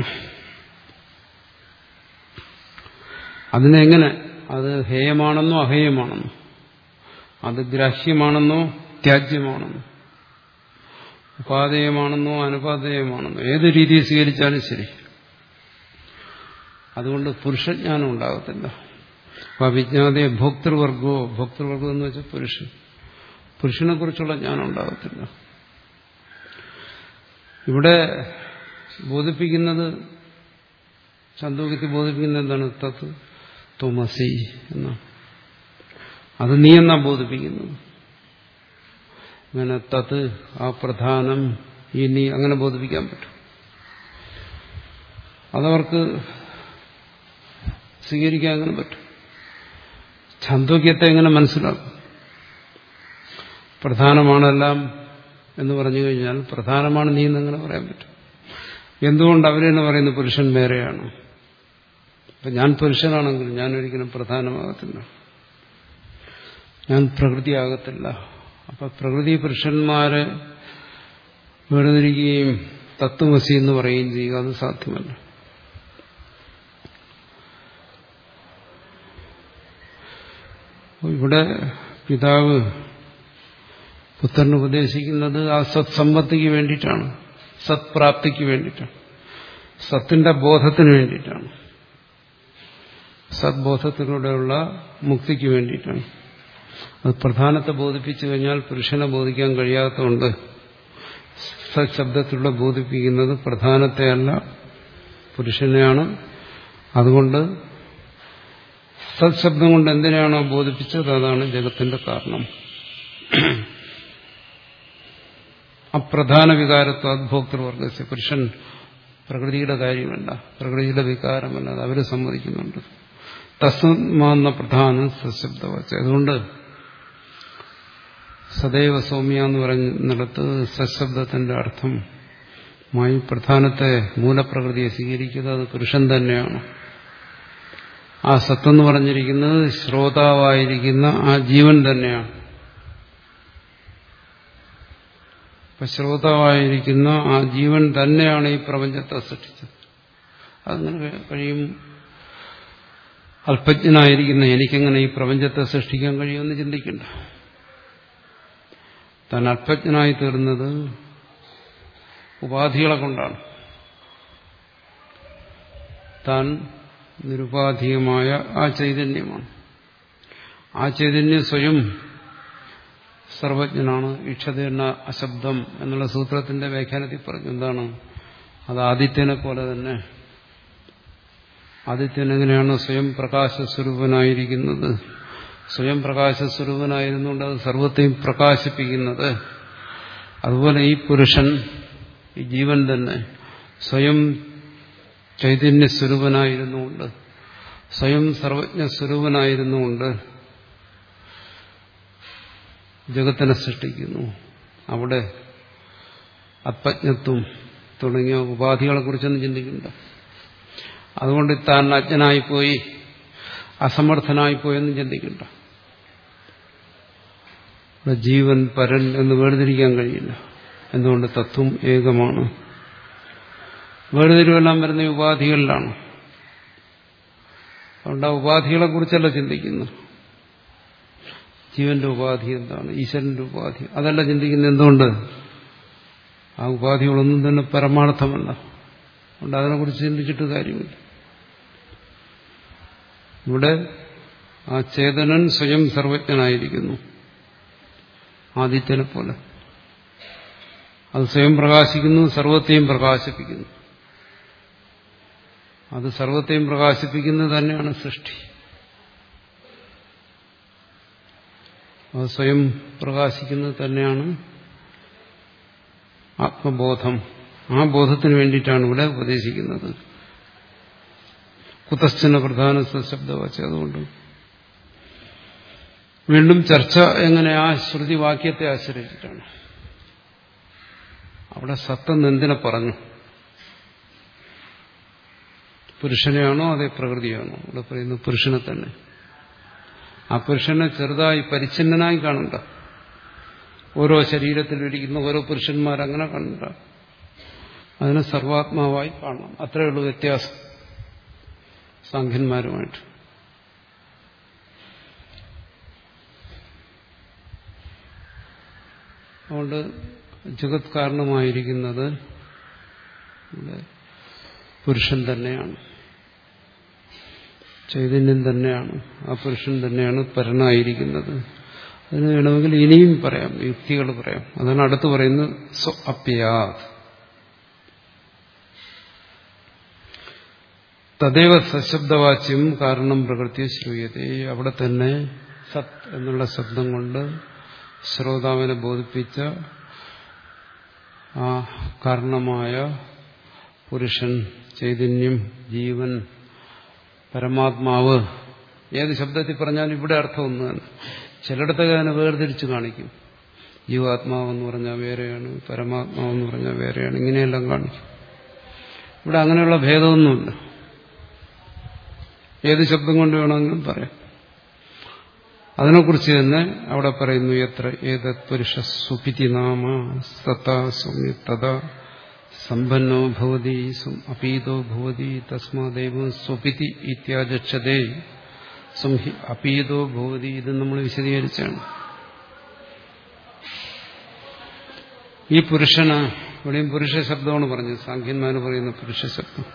A: അതിനെങ്ങനെ അത് ഹേയമാണെന്നോ അഹേയമാണെന്നോ അത് ഗ്രാഹ്യമാണെന്നോ ത്യാജ്യമാണെന്നോ ഉപാദേയമാണെന്നോ അനുപാദേയമാണെന്നോ ഏത് രീതിയിൽ സ്വീകരിച്ചാലും ശരി അതുകൊണ്ട് പുരുഷജ്ഞാനം ഉണ്ടാകത്തില്ല അപ്പൊ വിജ്ഞാതെ ഭോക്തൃവർഗോ ഭോക്തൃവർഗം എന്ന് വെച്ചാൽ പുരുഷൻ പുരുഷനെ കുറിച്ചുള്ള ജ്ഞാനം ഉണ്ടാകത്തില്ല ഇവിടെ ബോധിപ്പിക്കുന്നത് ചന്തോക്യത്തിൽ ബോധിപ്പിക്കുന്നത് എന്താണ് തത്ത് തോമസി എന്നാണ് അത് നീ എന്നാ ബോധിപ്പിക്കുന്നത് അങ്ങനെ തത് ആ പ്രധാനം ഈ നീ അങ്ങനെ ബോധിപ്പിക്കാൻ പറ്റും അതവർക്ക് സ്വീകരിക്കാൻ അങ്ങനെ പറ്റും ഛാന്തോക്യത്തെ എങ്ങനെ മനസ്സിലാക്കും പ്രധാനമാണെല്ലാം എന്ന് പറഞ്ഞു കഴിഞ്ഞാൽ പ്രധാനമാണ് നീ എന്നെങ്ങനെ പറയാൻ പറ്റും എന്തുകൊണ്ട് അവരെന്നെ പറയുന്നു പുരുഷൻ വേറെയാണ് അപ്പൊ ഞാൻ പുരുഷനാണെങ്കിൽ ഞാൻ ഒരിക്കലും പ്രധാനമാകത്തില്ല ഞാൻ പ്രകൃതിയാകത്തില്ല അപ്പൊ പ്രകൃതി പുരുഷന്മാരെ വേർതിരിക്കുകയും തത്വമസി എന്ന് പറയുകയും ചെയ്യുക അത് സാധ്യമല്ല ഇവിടെ പിതാവ് പുത്രന് ഉപദേശിക്കുന്നത് ആ സത്സമ്പത്തിക്ക് വേണ്ടിയിട്ടാണ് സത്പ്രാപ്തിക്ക് വേണ്ടിയിട്ടാണ് സത്തിന്റെ ബോധത്തിന് വേണ്ടിയിട്ടാണ് സദ്ബോധത്തിലൂടെയുള്ള മുക്തിക്ക് വേണ്ടിയിട്ടാണ് അത് പ്രധാനത്തെ ബോധിപ്പിച്ചു കഴിഞ്ഞാൽ പുരുഷനെ ബോധിക്കാൻ കഴിയാത്തതുകൊണ്ട് സത്ശബ്ദത്തിലൂടെ ബോധിപ്പിക്കുന്നത് പ്രധാനത്തെയല്ല പുരുഷനെയാണ് അതുകൊണ്ട് സത്ശബ്ദം കൊണ്ട് എന്തിനാണോ ബോധിപ്പിച്ചത് അതാണ് ജഗത്തിന്റെ കാരണം അപ്രധാന വികാരത്വ ഭോക്തൃവർഗസ് പുരുഷൻ പ്രകൃതിയുടെ കാര്യമല്ല പ്രകൃതിയുടെ വികാരമല്ല അത് അവർ സമ്മതിക്കുന്നുണ്ട് തസ്മാന്ന പ്രധാന സശബ്ദവാച്ച അതുകൊണ്ട് സദൈവ സൗമ്യ എന്ന് പറയുന്നിടത്ത് സശബ്ദത്തിന്റെ അർത്ഥമായി പ്രധാനത്തെ മൂലപ്രകൃതിയെ സ്വീകരിക്കുന്നത് അത് പുരുഷൻ തന്നെയാണ് ആ സത്തെന്ന് പറഞ്ഞിരിക്കുന്നത് ശ്രോതാവായിരിക്കുന്ന ആ ജീവൻ തന്നെയാണ് അപ്പൊ ശ്രോതാവായിരിക്കുന്ന ആ ജീവൻ തന്നെയാണ് ഈ പ്രപഞ്ചത്തെ സൃഷ്ടിച്ചത് അതങ്ങനെ കഴിയും അല്പജ്ഞനായിരിക്കുന്ന എനിക്കെങ്ങനെ ഈ പ്രപഞ്ചത്തെ സൃഷ്ടിക്കാൻ കഴിയുമെന്ന് ചിന്തിക്കണ്ട താൻ അല്പജ്ഞനായി തീർന്നത് ഉപാധികളെ കൊണ്ടാണ് താൻ നിരുപാധികമായ ആ ചൈതന്യമാണ് ആ ചൈതന്യം സ്വയം സർവജ്ഞനാണ് ഇക്ഷതയെന്ന അശബ്ദം എന്നുള്ള സൂത്രത്തിന്റെ വ്യാഖ്യാനത്തിൽ പറഞ്ഞു എന്താണ് അത് ആദിത്യനെ പോലെ തന്നെ ആദിത്യൻ എങ്ങനെയാണ് സ്വയം പ്രകാശസ്വരൂപനായിരിക്കുന്നത് സ്വയം പ്രകാശസ്വരൂപനായിരുന്നുകൊണ്ട് അത് സർവത്തെയും പ്രകാശിപ്പിക്കുന്നത് അതുപോലെ ഈ പുരുഷൻ ഈ ജീവൻ തന്നെ സ്വയം ചൈതന്യസ്വരൂപനായിരുന്നുകൊണ്ട് സ്വയം സർവജ്ഞ സ്വരൂപനായിരുന്നുകൊണ്ട് ജഗത്തിനെ സൃഷ്ടിക്കുന്നു അവിടെ അത്പജ്ഞത്വം തുടങ്ങിയ ഉപാധികളെ കുറിച്ചൊന്നും ചിന്തിക്കണ്ട അതുകൊണ്ട് താൻ അജ്ഞനായിപ്പോയി അസമർത്ഥനായിപ്പോയെന്നും ചിന്തിക്കണ്ട ജീവൻ പരൻ എന്ന് വേർതിരിക്കാൻ കഴിയില്ല എന്തുകൊണ്ട് തത്വം ഏകമാണ് വേർതിരിവെല്ലാം വരുന്ന ഈ ഉപാധികളിലാണ് അതുകൊണ്ട് ആ ഉപാധികളെ കുറിച്ചല്ല ചിന്തിക്കുന്നു ജീവന്റെ ഉപാധി എന്താണ് ഈശ്വരന്റെ ഉപാധി അതല്ല ചിന്തിക്കുന്നത് എന്തുകൊണ്ട് ആ ഉപാധികളൊന്നും തന്നെ പരമാർത്ഥമല്ല അതുകൊണ്ട് അതിനെക്കുറിച്ച് ചിന്തിച്ചിട്ട് കാര്യമില്ല ഇവിടെ ആ ചേതനൻ സ്വയം സർവജ്ഞനായിരിക്കുന്നു ആദിത്യനെ പോലെ അത് സ്വയം പ്രകാശിക്കുന്നു സർവത്തെയും പ്രകാശിപ്പിക്കുന്നു അത് സർവത്തെയും പ്രകാശിപ്പിക്കുന്നത് തന്നെയാണ് സൃഷ്ടി അത് സ്വയം പ്രകാശിക്കുന്നത് തന്നെയാണ് ആത്മബോധം ആ ബോധത്തിന് വേണ്ടിയിട്ടാണ് ഇവിടെ ഉപദേശിക്കുന്നത് കുതശ്ചന പ്രധാന ശബ്ദവാച്ച അതുകൊണ്ട് വീണ്ടും ചർച്ച എങ്ങനെ ആ ശ്രുതി വാക്യത്തെ ആശ്രയിച്ചിട്ടാണ് അവിടെ സത്തെന്ന് എന്തിനെ പറഞ്ഞു പുരുഷനെയാണോ അതേ പ്രകൃതിയാണോ ഇവിടെ പറയുന്നത് പുരുഷനെ തന്നെ ആ പുരുഷനെ ചെറുതായി പരിച്ഛിന്നനായി കാണണ്ട ഓരോ ശരീരത്തിലിരിക്കുന്ന ഓരോ പുരുഷന്മാരങ്ങനെ കാണണ്ട അതിനെ സർവാത്മാവായി കാണണം അത്രയേ ഉള്ളൂ വ്യത്യാസം സാഖ്യന്മാരുമായിട്ട് അതുകൊണ്ട് ജഗത് കാരണമായിരിക്കുന്നത് പുരുഷൻ തന്നെയാണ് ചൈതന്യം തന്നെയാണ് ആ പുരുഷൻ തന്നെയാണ് പരനായിരിക്കുന്നത് അതിന് വേണമെങ്കിൽ ഇനിയും പറയാം യുക്തികൾ പറയാം അതാണ് അടുത്ത് പറയുന്നത് സ്വ അപ്യാത് തദൈവ സശബ്ദവാച്യം കാരണം പ്രകൃതി ശ്രൂയത അവിടെ തന്നെ സത് എന്നുള്ള ശബ്ദം കൊണ്ട് ശ്രോതാവിനെ ബോധിപ്പിച്ച ആ കാരണമായ പുരുഷൻ ചൈതന്യം ജീവൻ പരമാത്മാവ് ഏത് ശബ്ദത്തിൽ പറഞ്ഞാലും ഇവിടെ അർത്ഥം ഒന്ന് തന്നെ ചിലയിടത്തൊക്കെ അതിനെ വേർതിരിച്ച് കാണിക്കും ജീവാത്മാവെന്ന് പറഞ്ഞാൽ വേറെയാണ് പരമാത്മാവെന്ന് പറഞ്ഞാൽ വേറെയാണ് ഇങ്ങനെയെല്ലാം കാണിക്കും ഇവിടെ അങ്ങനെയുള്ള ഭേദമൊന്നുമില്ല ഏത് ശബ്ദം കൊണ്ട് വേണമെങ്കിലും പറയാം അതിനെക്കുറിച്ച് തന്നെ അവിടെ പറയുന്നു എത്ര ഏതത് പുരുഷ സുപിതി നാമ സത്താ സൗമ്യ തഥാ സമ്പന്നോ ഭവതി അപീതോ ഭവതി തസ്മാദേവം സ്വപിതി ഇത്യാചക്ഷതേ സംഹി അപീതോ ഭവതി ഇത് നമ്മൾ വിശദീകരിച്ചാണ് ഈ പുരുഷന് ഇവിടെയും പുരുഷ ശബ്ദമാണ് പറഞ്ഞത് സാഖ്യന്മാർ പറയുന്ന പുരുഷ ശബ്ദം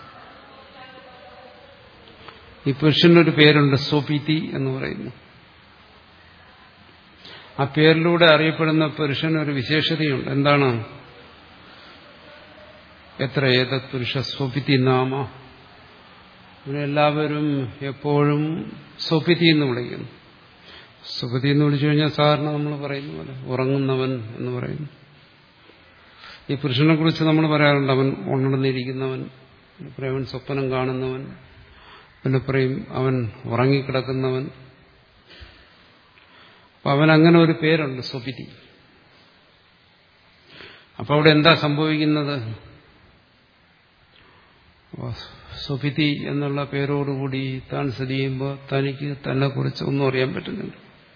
A: ഈ പുരുഷനൊരു പേരുണ്ട് സ്വപിതി എന്ന് പറയുന്നു ആ പേരിലൂടെ അറിയപ്പെടുന്ന പുരുഷൻ ഒരു വിശേഷതയുണ്ട് എന്താണ് എത്ര ഏതത് പുരുഷ സ്വപിതി നാമ എല്ലാവരും എപ്പോഴും സ്വപിതി എന്ന് വിളിക്കുന്നു സ്വപിതി എന്ന് വിളിച്ചു കഴിഞ്ഞാൽ സാധാരണ നമ്മൾ പറയുന്ന പോലെ ഉറങ്ങുന്നവൻ എന്ന് പറയുന്നു ഈ പുരുഷനെ കുറിച്ച് നമ്മൾ പറയാറുണ്ട് അവൻ ഉണർന്നിരിക്കുന്നവൻ പറയും അവൻ സ്വപ്നം കാണുന്നവൻ പിന്നെ പറയും അവൻ ഉറങ്ങിക്കിടക്കുന്നവൻ അപ്പൊ അവൻ അങ്ങനെ ഒരു പേരുണ്ട് സ്വപിതി അപ്പൊ അവിടെ എന്താ സംഭവിക്കുന്നത് സുഭിതി എന്നുള്ള പേരോടുകൂടി താൻ സ്ഥിതി ചെയ്യുമ്പോൾ തനിക്ക് തന്നെ കുറിച്ച് ഒന്നും അറിയാൻ പറ്റുന്നുണ്ട്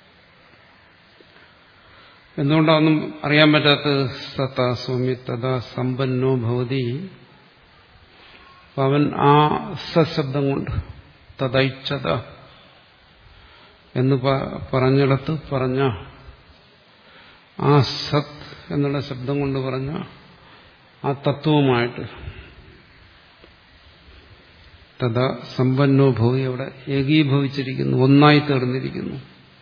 A: എന്തുകൊണ്ടൊന്നും അറിയാൻ പറ്റാത്ത സത്ത സൗമ്യ തഥാ സമ്പന്നോ ഭവതി അപ്പൊ അവൻ ആ സശബ്ദം കൊണ്ട് തദൈച്ഛത എന്ന് പറഞ്ഞിടത്ത് പറഞ്ഞ ആ സത് എന്നുള്ള ശബ്ദം കൊണ്ട് പറഞ്ഞ ആ തത്വവുമായിട്ട് തഥാ സമ്പന്നോ ഭൂമി അവിടെ ഏകീഭവിച്ചിരിക്കുന്നു ഒന്നായി തീർന്നിരിക്കുന്നു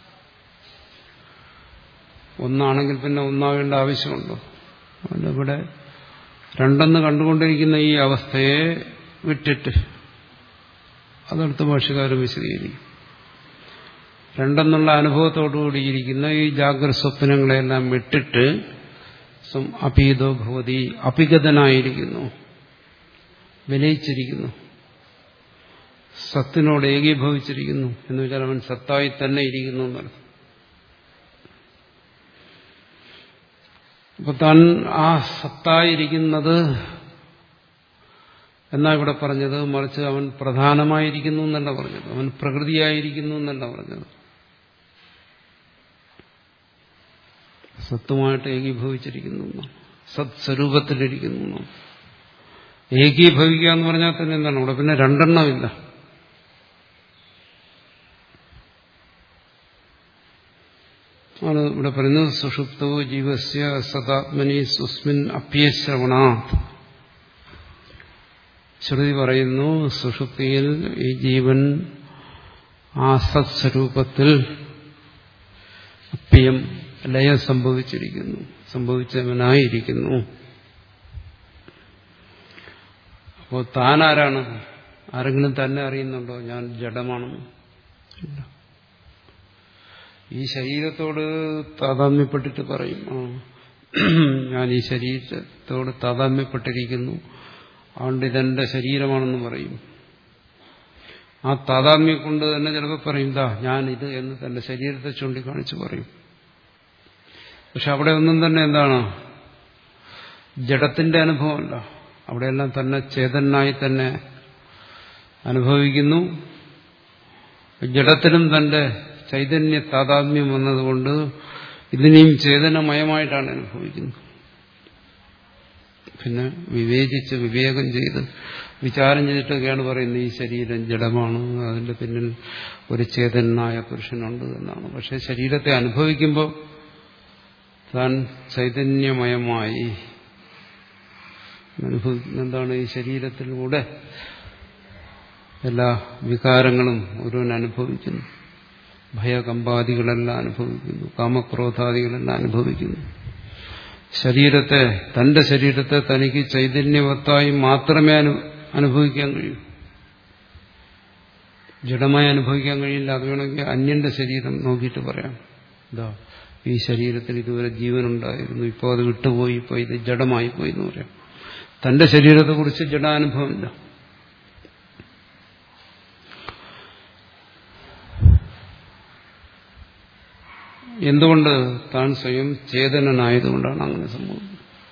A: ഒന്നാണെങ്കിൽ പിന്നെ ഒന്നാവേണ്ട ആവശ്യമുണ്ടോ ഇവിടെ രണ്ടെന്ന് കണ്ടുകൊണ്ടിരിക്കുന്ന ഈ അവസ്ഥയെ വിട്ടിട്ട് അതെടുത്ത് ഭാഷകാരം വിശദീകരിക്കും രണ്ടെന്നുള്ള അനുഭവത്തോടുകൂടിയിരിക്കുന്ന ഈ ജാഗ്രത സ്വപ്നങ്ങളെല്ലാം വിട്ടിട്ട് അപീതോ ഭവതി അപിഗതനായിരിക്കുന്നു വിലയിച്ചിരിക്കുന്നു സത്തിനോട് ഏകീഭവിച്ചിരിക്കുന്നു എന്ന് വെച്ചാൽ അവൻ സത്തായി തന്നെ ഇരിക്കുന്നു എന്നർത്ഥം അപ്പൊ താൻ ആ സത്തായിരിക്കുന്നത് എന്നാ ഇവിടെ പറഞ്ഞത് മറിച്ച് അവൻ പ്രധാനമായിരിക്കുന്നു എന്നല്ല പറഞ്ഞത് അവൻ പ്രകൃതിയായിരിക്കുന്നു എന്നല്ല പറഞ്ഞത് സത്തുമായിട്ട് ഏകീഭവിച്ചിരിക്കുന്നു സത് സ്വരൂപത്തിലിരിക്കുന്നു ഏകീഭവിക്കുക എന്ന് പറഞ്ഞാൽ തന്നെ എന്താണ് ഇവിടെ പിന്നെ രണ്ടെണ്ണമില്ല ആണ് ഇവിടെ പറയുന്നത് സുഷുപ്തോ ജീവസ്യ സദാത്മനി സുസ്മിൻ അപ്യശ്രവണ ശ്രുതി പറയുന്നു സുഷുപ്തിയിൽ ഈ ജീവൻ ആ സത്സ്വരൂപത്തിൽ അപ്യം ലയം സംഭവിച്ചിരിക്കുന്നു സംഭവിച്ചവനായിരിക്കുന്നു അപ്പോൾ താൻ ആരാണ് ആരെങ്കിലും തന്നെ അറിയുന്നുണ്ടോ ഞാൻ ജഡമാണെന്ന് ഇല്ല ഈ ശരീരത്തോട് താതാമ്യപ്പെട്ടിട്ട് പറയും ആ ഞാൻ ഈ ശരീരത്തോട് താതാമ്യപ്പെട്ടിരിക്കുന്നു അതുകൊണ്ട് ഇതെന്റെ ശരീരമാണെന്ന് പറയും ആ താതാത്മ്യം കൊണ്ട് തന്നെ ചിലപ്പോൾ പറയും ദാ ഞാൻ ഇത് എന്ന് തന്റെ ശരീരത്തെ ചൂണ്ടിക്കാണിച്ച് പറയും പക്ഷെ അവിടെ ഒന്നും തന്നെ എന്താണ് ജഡത്തിന്റെ അനുഭവമല്ല അവിടെയെല്ലാം തന്നെ ചേതനായി തന്നെ അനുഭവിക്കുന്നു ജഡത്തിലും തന്റെ ചൈതന്യ താതാത്മ്യം വന്നതുകൊണ്ട് ഇതിനെയും ചേതനമയമായിട്ടാണ് അനുഭവിക്കുന്നത് പിന്നെ വിവേചിച്ച് വിവേകം ചെയ്ത് വിചാരം ചെയ്തിട്ടൊക്കെയാണ് പറയുന്നത് ഈ ശരീരം ജഡമാണ് അതിന്റെ പിന്നിൽ ഒരു ചേതനായ പുരുഷനുണ്ട് എന്നാണ് പക്ഷെ ശരീരത്തെ അനുഭവിക്കുമ്പോൾ താൻ ചൈതന്യമയമായി അനുഭവിക്കുന്ന എന്താണ് ഈ ശരീരത്തിലൂടെ എല്ലാ വികാരങ്ങളും ഒരുവൻ അനുഭവിക്കുന്നു ഭയകമ്പാദികളെല്ലാം അനുഭവിക്കുന്നു കാമക്രോധാദികളെല്ലാം അനുഭവിക്കുന്നു ശരീരത്തെ തന്റെ ശരീരത്തെ തനിക്ക് ചൈതന്യവത്തായി മാത്രമേ അനുഭവിക്കാൻ കഴിയൂ ജഡമായി അനുഭവിക്കാൻ കഴിയില്ല അത് വേണമെങ്കിൽ അന്യന്റെ ശരീരം നോക്കിയിട്ട് പറയാം ഇതാ ഈ ശരീരത്തിൽ ഇതുവരെ ജീവനുണ്ടായിരുന്നു ഇപ്പോൾ അത് വിട്ടുപോയി ഇപ്പോൾ ഇത് ജഡമായി പോയി എന്ന് പറയാം തന്റെ ശരീരത്തെക്കുറിച്ച് ജഡാനുഭവമില്ല എന്തുകൊണ്ട് താൻ സ്വയം ചേതനനായതുകൊണ്ടാണ് അങ്ങനെ സംഭവിക്കുന്നത്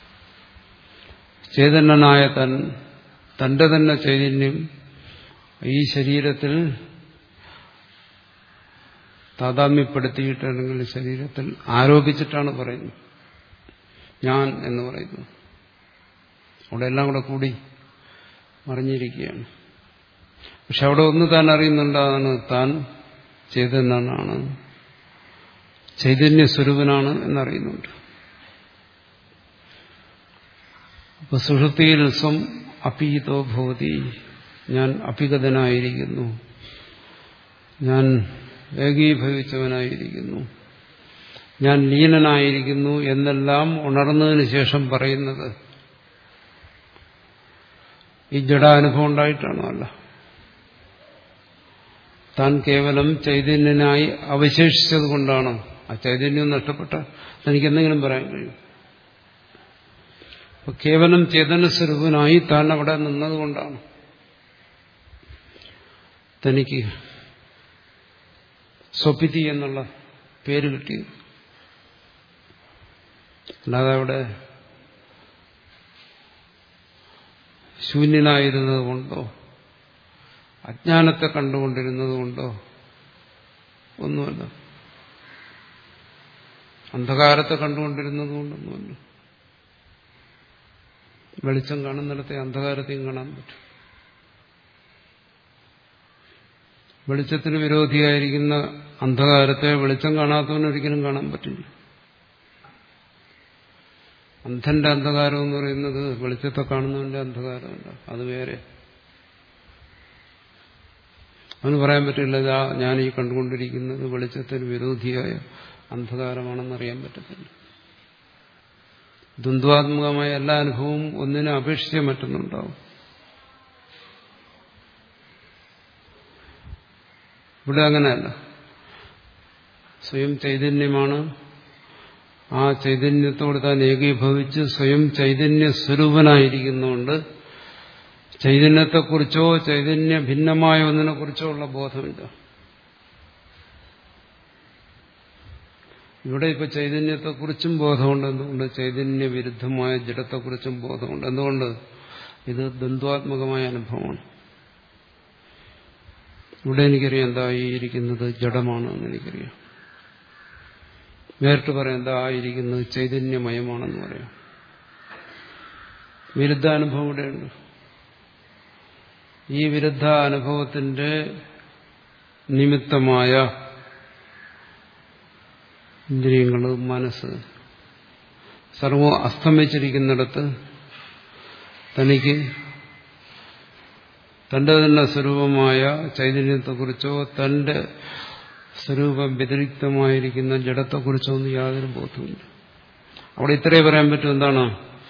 A: ചേതനനായ തൻ തന്റെ തന്നെ ചൈതന്യം ഈ ശരീരത്തിൽ താതാമ്യപ്പെടുത്തിയിട്ട് അല്ലെങ്കിൽ ശരീരത്തിൽ ആരോപിച്ചിട്ടാണ് പറയുന്നത് ഞാൻ എന്ന് പറയുന്നു അവിടെ എല്ലാം കൂടെ കൂടി മറിഞ്ഞിരിക്കുകയാണ് പക്ഷെ അവിടെ ഒന്ന് താൻ അറിയുന്നുണ്ടാണ് താൻ ചേതനാണ് ചൈതന്യ സ്വരൂപനാണ് എന്നറിയുന്നുണ്ട് അപ്പൊ സുഷുപ്തിയിൽ സ്വം അപീതോ ഭവതി ഞാൻ അപിഗതനായിരിക്കുന്നു ഞാൻ ഏകീഭവിച്ചവനായിരിക്കുന്നു ഞാൻ ലീനനായിരിക്കുന്നു എന്നെല്ലാം ഉണർന്നതിന് ശേഷം പറയുന്നത് ഈ ജഡാനുഭവം ഉണ്ടായിട്ടാണോ അല്ല താൻ കേവലം ചൈതന്യനായി അവശേഷിച്ചത് കൊണ്ടാണ് ആ ചൈതന്യം നഷ്ടപ്പെട്ട തനിക്ക് എന്തെങ്കിലും പറയാൻ കഴിയും അപ്പൊ കേവലം ചേതന സ്വരൂപനായി താൻ അവിടെ നിന്നതുകൊണ്ടാണ് തനിക്ക് സ്വപിതി എന്നുള്ള പേര് കിട്ടിയത് അല്ലാതെ അവിടെ ശൂന്യനായിരുന്നത് കൊണ്ടോ അജ്ഞാനത്തെ കണ്ടുകൊണ്ടിരുന്നത് കൊണ്ടോ ഒന്നുമല്ല അന്ധകാരത്തെ കണ്ടുകൊണ്ടിരുന്നത് കൊണ്ടൊന്നുമല്ല വെളിച്ചം കാണുന്നിടത്തെ അന്ധകാരത്തെയും കാണാൻ പറ്റും വെളിച്ചത്തിന് വിരോധിയായിരിക്കുന്ന അന്ധകാരത്തെ വെളിച്ചം കാണാത്തവന് ഒരിക്കലും കാണാൻ പറ്റില്ല അന്ധന്റെ അന്ധകാരം എന്ന് പറയുന്നത് വെളിച്ചത്തെ കാണുന്നവന്റെ അന്ധകാരമല്ല അത് വേറെ അവന് പറയാൻ പറ്റില്ല ഇതാ ഞാൻ ഈ കണ്ടുകൊണ്ടിരിക്കുന്നത് വെളിച്ചത്തിന് വിരോധിയായ അന്ധകാരമാണെന്നറിയാൻ പറ്റത്തില്ല ദ്വന്ദ്വാത്മകമായ എല്ലാ അനുഭവവും ഒന്നിനെ അപേക്ഷിച്ച് മറ്റൊന്നുണ്ടാവും ഇവിടെ അങ്ങനെയല്ല സ്വയം ചൈതന്യമാണ് ആ ചൈതന്യത്തോട് താൻ ഏകീഭവിച്ച് സ്വയം ചൈതന്യ സ്വരൂപനായിരിക്കുന്നുകൊണ്ട് ചൈതന്യത്തെക്കുറിച്ചോ ചൈതന്യ ഭിന്നമായ ഒന്നിനെക്കുറിച്ചോ ഉള്ള ബോധമില്ല ഇവിടെ ഇപ്പൊ ചൈതന്യത്തെക്കുറിച്ചും ബോധമുണ്ട് എന്തുകൊണ്ട് ചൈതന്യ വിരുദ്ധമായ ജഡത്തെക്കുറിച്ചും ബോധമുണ്ട് എന്തുകൊണ്ട് ഇത് ദ്വന്ദ്വാത്മകമായ അനുഭവമാണ് ഇവിടെ എനിക്കറിയാം എന്താ ഈ ഇരിക്കുന്നത് ജഡമാണ് എന്ന് എനിക്കറിയാം നേരിട്ട് പറയാം എന്താ ആയിരിക്കുന്നത് ചൈതന്യമയമാണെന്ന് പറയാം വിരുദ്ധ അനുഭവം ഇവിടെയുണ്ട് ഈ വിരുദ്ധ അനുഭവത്തിന്റെ നിമിത്തമായ ഇന്ദ്രിയങ്ങൾ മനസ്സ് സർവം അസ്തമിച്ചിരിക്കുന്നിടത്ത് തനിക്ക് തന്റെ തന്നെ സ്വരൂപമായ ചൈതന്യത്തെക്കുറിച്ചോ തന്റെ സ്വരൂപം വ്യതിരിക്തമായിരിക്കുന്ന ജഡത്തെക്കുറിച്ചോ ഒന്നും യാതൊരു ബോധവുമില്ല അവിടെ ഇത്രേ പറയാൻ പറ്റും എന്താണ്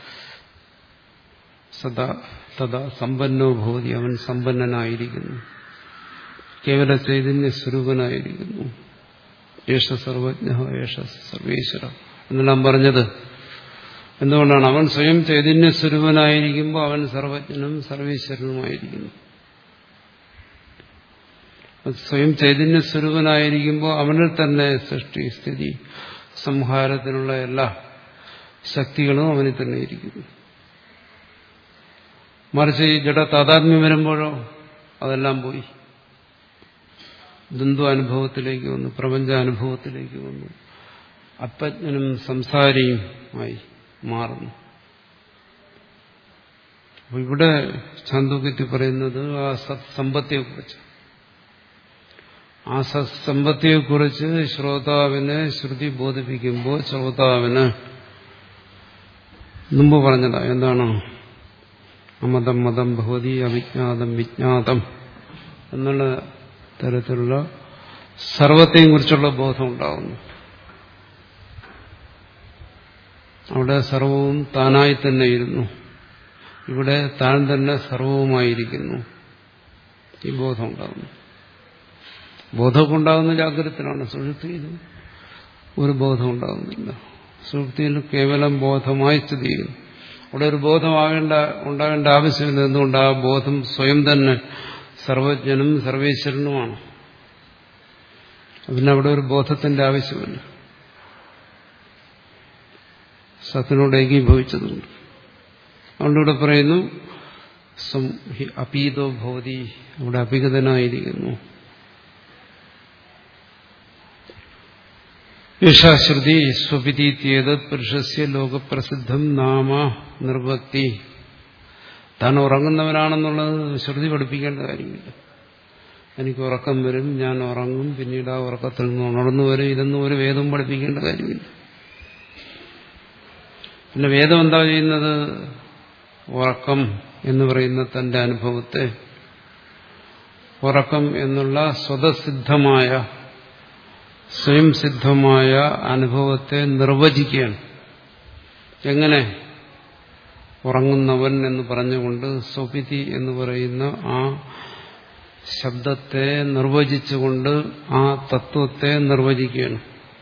A: സദാ തഥാ സമ്പന്നോ ഭവതി അവൻ സമ്പന്നനായിരിക്കുന്നു കേവല ചൈതന്യ സ്വരൂപനായിരിക്കുന്നു യേശ സർവജ്ഞ യേശ സർവേശ്വര എന്നെല്ലാം പറഞ്ഞത് എന്തുകൊണ്ടാണ് അവൻ സ്വയം ചൈതന്യ സ്വരൂപനായിരിക്കുമ്പോൾ അവൻ സർവജ്ഞനും സർവേശ്വരനുമായിരിക്കുന്നു സ്വയം ചൈതന്യ സ്വരൂപനായിരിക്കുമ്പോൾ അവനിൽ തന്നെ സൃഷ്ടി സ്ഥിതി സംഹാരത്തിനുള്ള എല്ലാ ശക്തികളും അവനിൽ തന്നെ ഇരിക്കുന്നു മറിച്ച് ഈ ജഡ താതാത്മ്യം വരുമ്പോഴോ അതെല്ലാം പോയി ദ്വന്ദ്വ അനുഭവത്തിലേക്ക് വന്നു പ്രപഞ്ചാനുഭവത്തിലേക്ക് വന്നു അപ്രജ്ഞനും സംസാരിയും ആയി മാറുന്നു അപ്പൊ ഇവിടെ ചാന്തോക്യത്തിൽ പറയുന്നത് ആ സത്സമ്പത്തിയെക്കുറിച്ച് ആ സത്സമ്പത്തിയെക്കുറിച്ച് ശ്രോതാവിനെ ശ്രുതി ബോധിപ്പിക്കുമ്പോൾ ശ്രോതാവിന് മുമ്പ് പറഞ്ഞതാ എന്താണ് അമതം മതം ഭവതി അവിജ്ഞാതം വിജ്ഞാതം എന്നുള്ള തരത്തിലുള്ള സർവത്തെയും കുറിച്ചുള്ള ബോധം ഉണ്ടാകുന്നു അവിടെ സർവവും താനായി തന്നെ ഇരുന്നു ഇവിടെ താൻ തന്നെ സർവവുമായിരിക്കുന്നു ഈ ബോധം ഉണ്ടാകുന്നു ബോധമൊക്കെ ഉണ്ടാകുന്ന ജാഗ്രതത്തിലാണ് സുഷുപ്തിയിൽ ഒരു ബോധം ഉണ്ടാകുന്നില്ല സുഷുപ്തിയിൽ കേവലം ബോധമായി സ്ഥിതി ചെയ്യുന്നു അവിടെ ഒരു ബോധമാകേണ്ട ഉണ്ടാകേണ്ട ആവശ്യമില്ല എന്തുകൊണ്ട് ആ ബോധം സ്വയം തന്നെ സർവജ്ഞനും സർവേശ്വരനുമാണ് പിന്നെ അവിടെ ഒരു ബോധത്തിന്റെ ആവശ്യമില്ല സത്തിനോട് ഏകീഭവിച്ചതുകൊണ്ട് അതുകൊണ്ട് ഇവിടെ പറയുന്നു അപീതോ ഭവതി അവിടെ അപിഗതനായിരിക്കുന്നു യശാശ്രുതി സ്വപിതീത്യേത് പുരുഷസ്യ ലോകപ്രസിദ്ധം നാമ നിർവക്തി താൻ ഉറങ്ങുന്നവനാണെന്നുള്ളത് ശ്രുതി പഠിപ്പിക്കേണ്ട കാര്യമില്ല എനിക്ക് ഉറക്കം വരും ഞാൻ ഉറങ്ങും പിന്നീട് ആ ഉറക്കത്തിൽ നിന്ന് ഉണർന്നു വരും ഇതൊന്നും ഒരു വേദവും പഠിപ്പിക്കേണ്ട കാര്യമില്ല പിന്നെ വേദം എന്താ ചെയ്യുന്നത് ഉറക്കം എന്ന് പറയുന്ന തന്റെ അനുഭവത്തെ ഉറക്കം എന്നുള്ള സ്വതസിദ്ധമായ സ്വയം സിദ്ധമായ അനുഭവത്തെ നിർവചിക്കുകയാണ് എങ്ങനെ ഉറങ്ങുന്നവൻ എന്ന് പറഞ്ഞുകൊണ്ട് സ്വപിതി എന്ന് പറയുന്ന ആ ശബ്ദത്തെ നിർവചിച്ചുകൊണ്ട് ആ തത്വത്തെ നിർവചിക്കുകയാണ്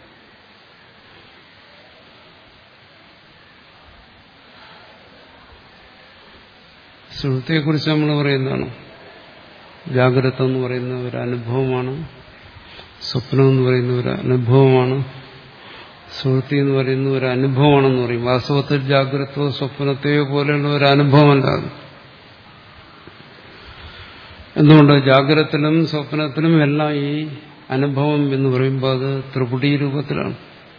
A: സുഹൃത്തിയെക്കുറിച്ച് നമ്മൾ പറയുന്നതാണ് ജാഗ്രത എന്ന് പറയുന്ന ഒരു അനുഭവമാണ് സ്വപ്നം എന്ന് പറയുന്ന ഒരു അനുഭവമാണ് സുഹൃത്തി എന്ന് പറയുന്ന ഒരു അനുഭവമാണെന്ന് പറയും വാസ്തവത്തിൽ ജാഗ്രതയോ സ്വപ്നത്തെയോ പോലെയുള്ള ഒരു അനുഭവമല്ല അത് എന്തുകൊണ്ട് ജാഗ്രതത്തിലും സ്വപ്നത്തിലും എല്ലാം ഈ അനുഭവം എന്ന് പറയുമ്പോൾ അത് ത്രിപുടി രൂപത്തിലാണ്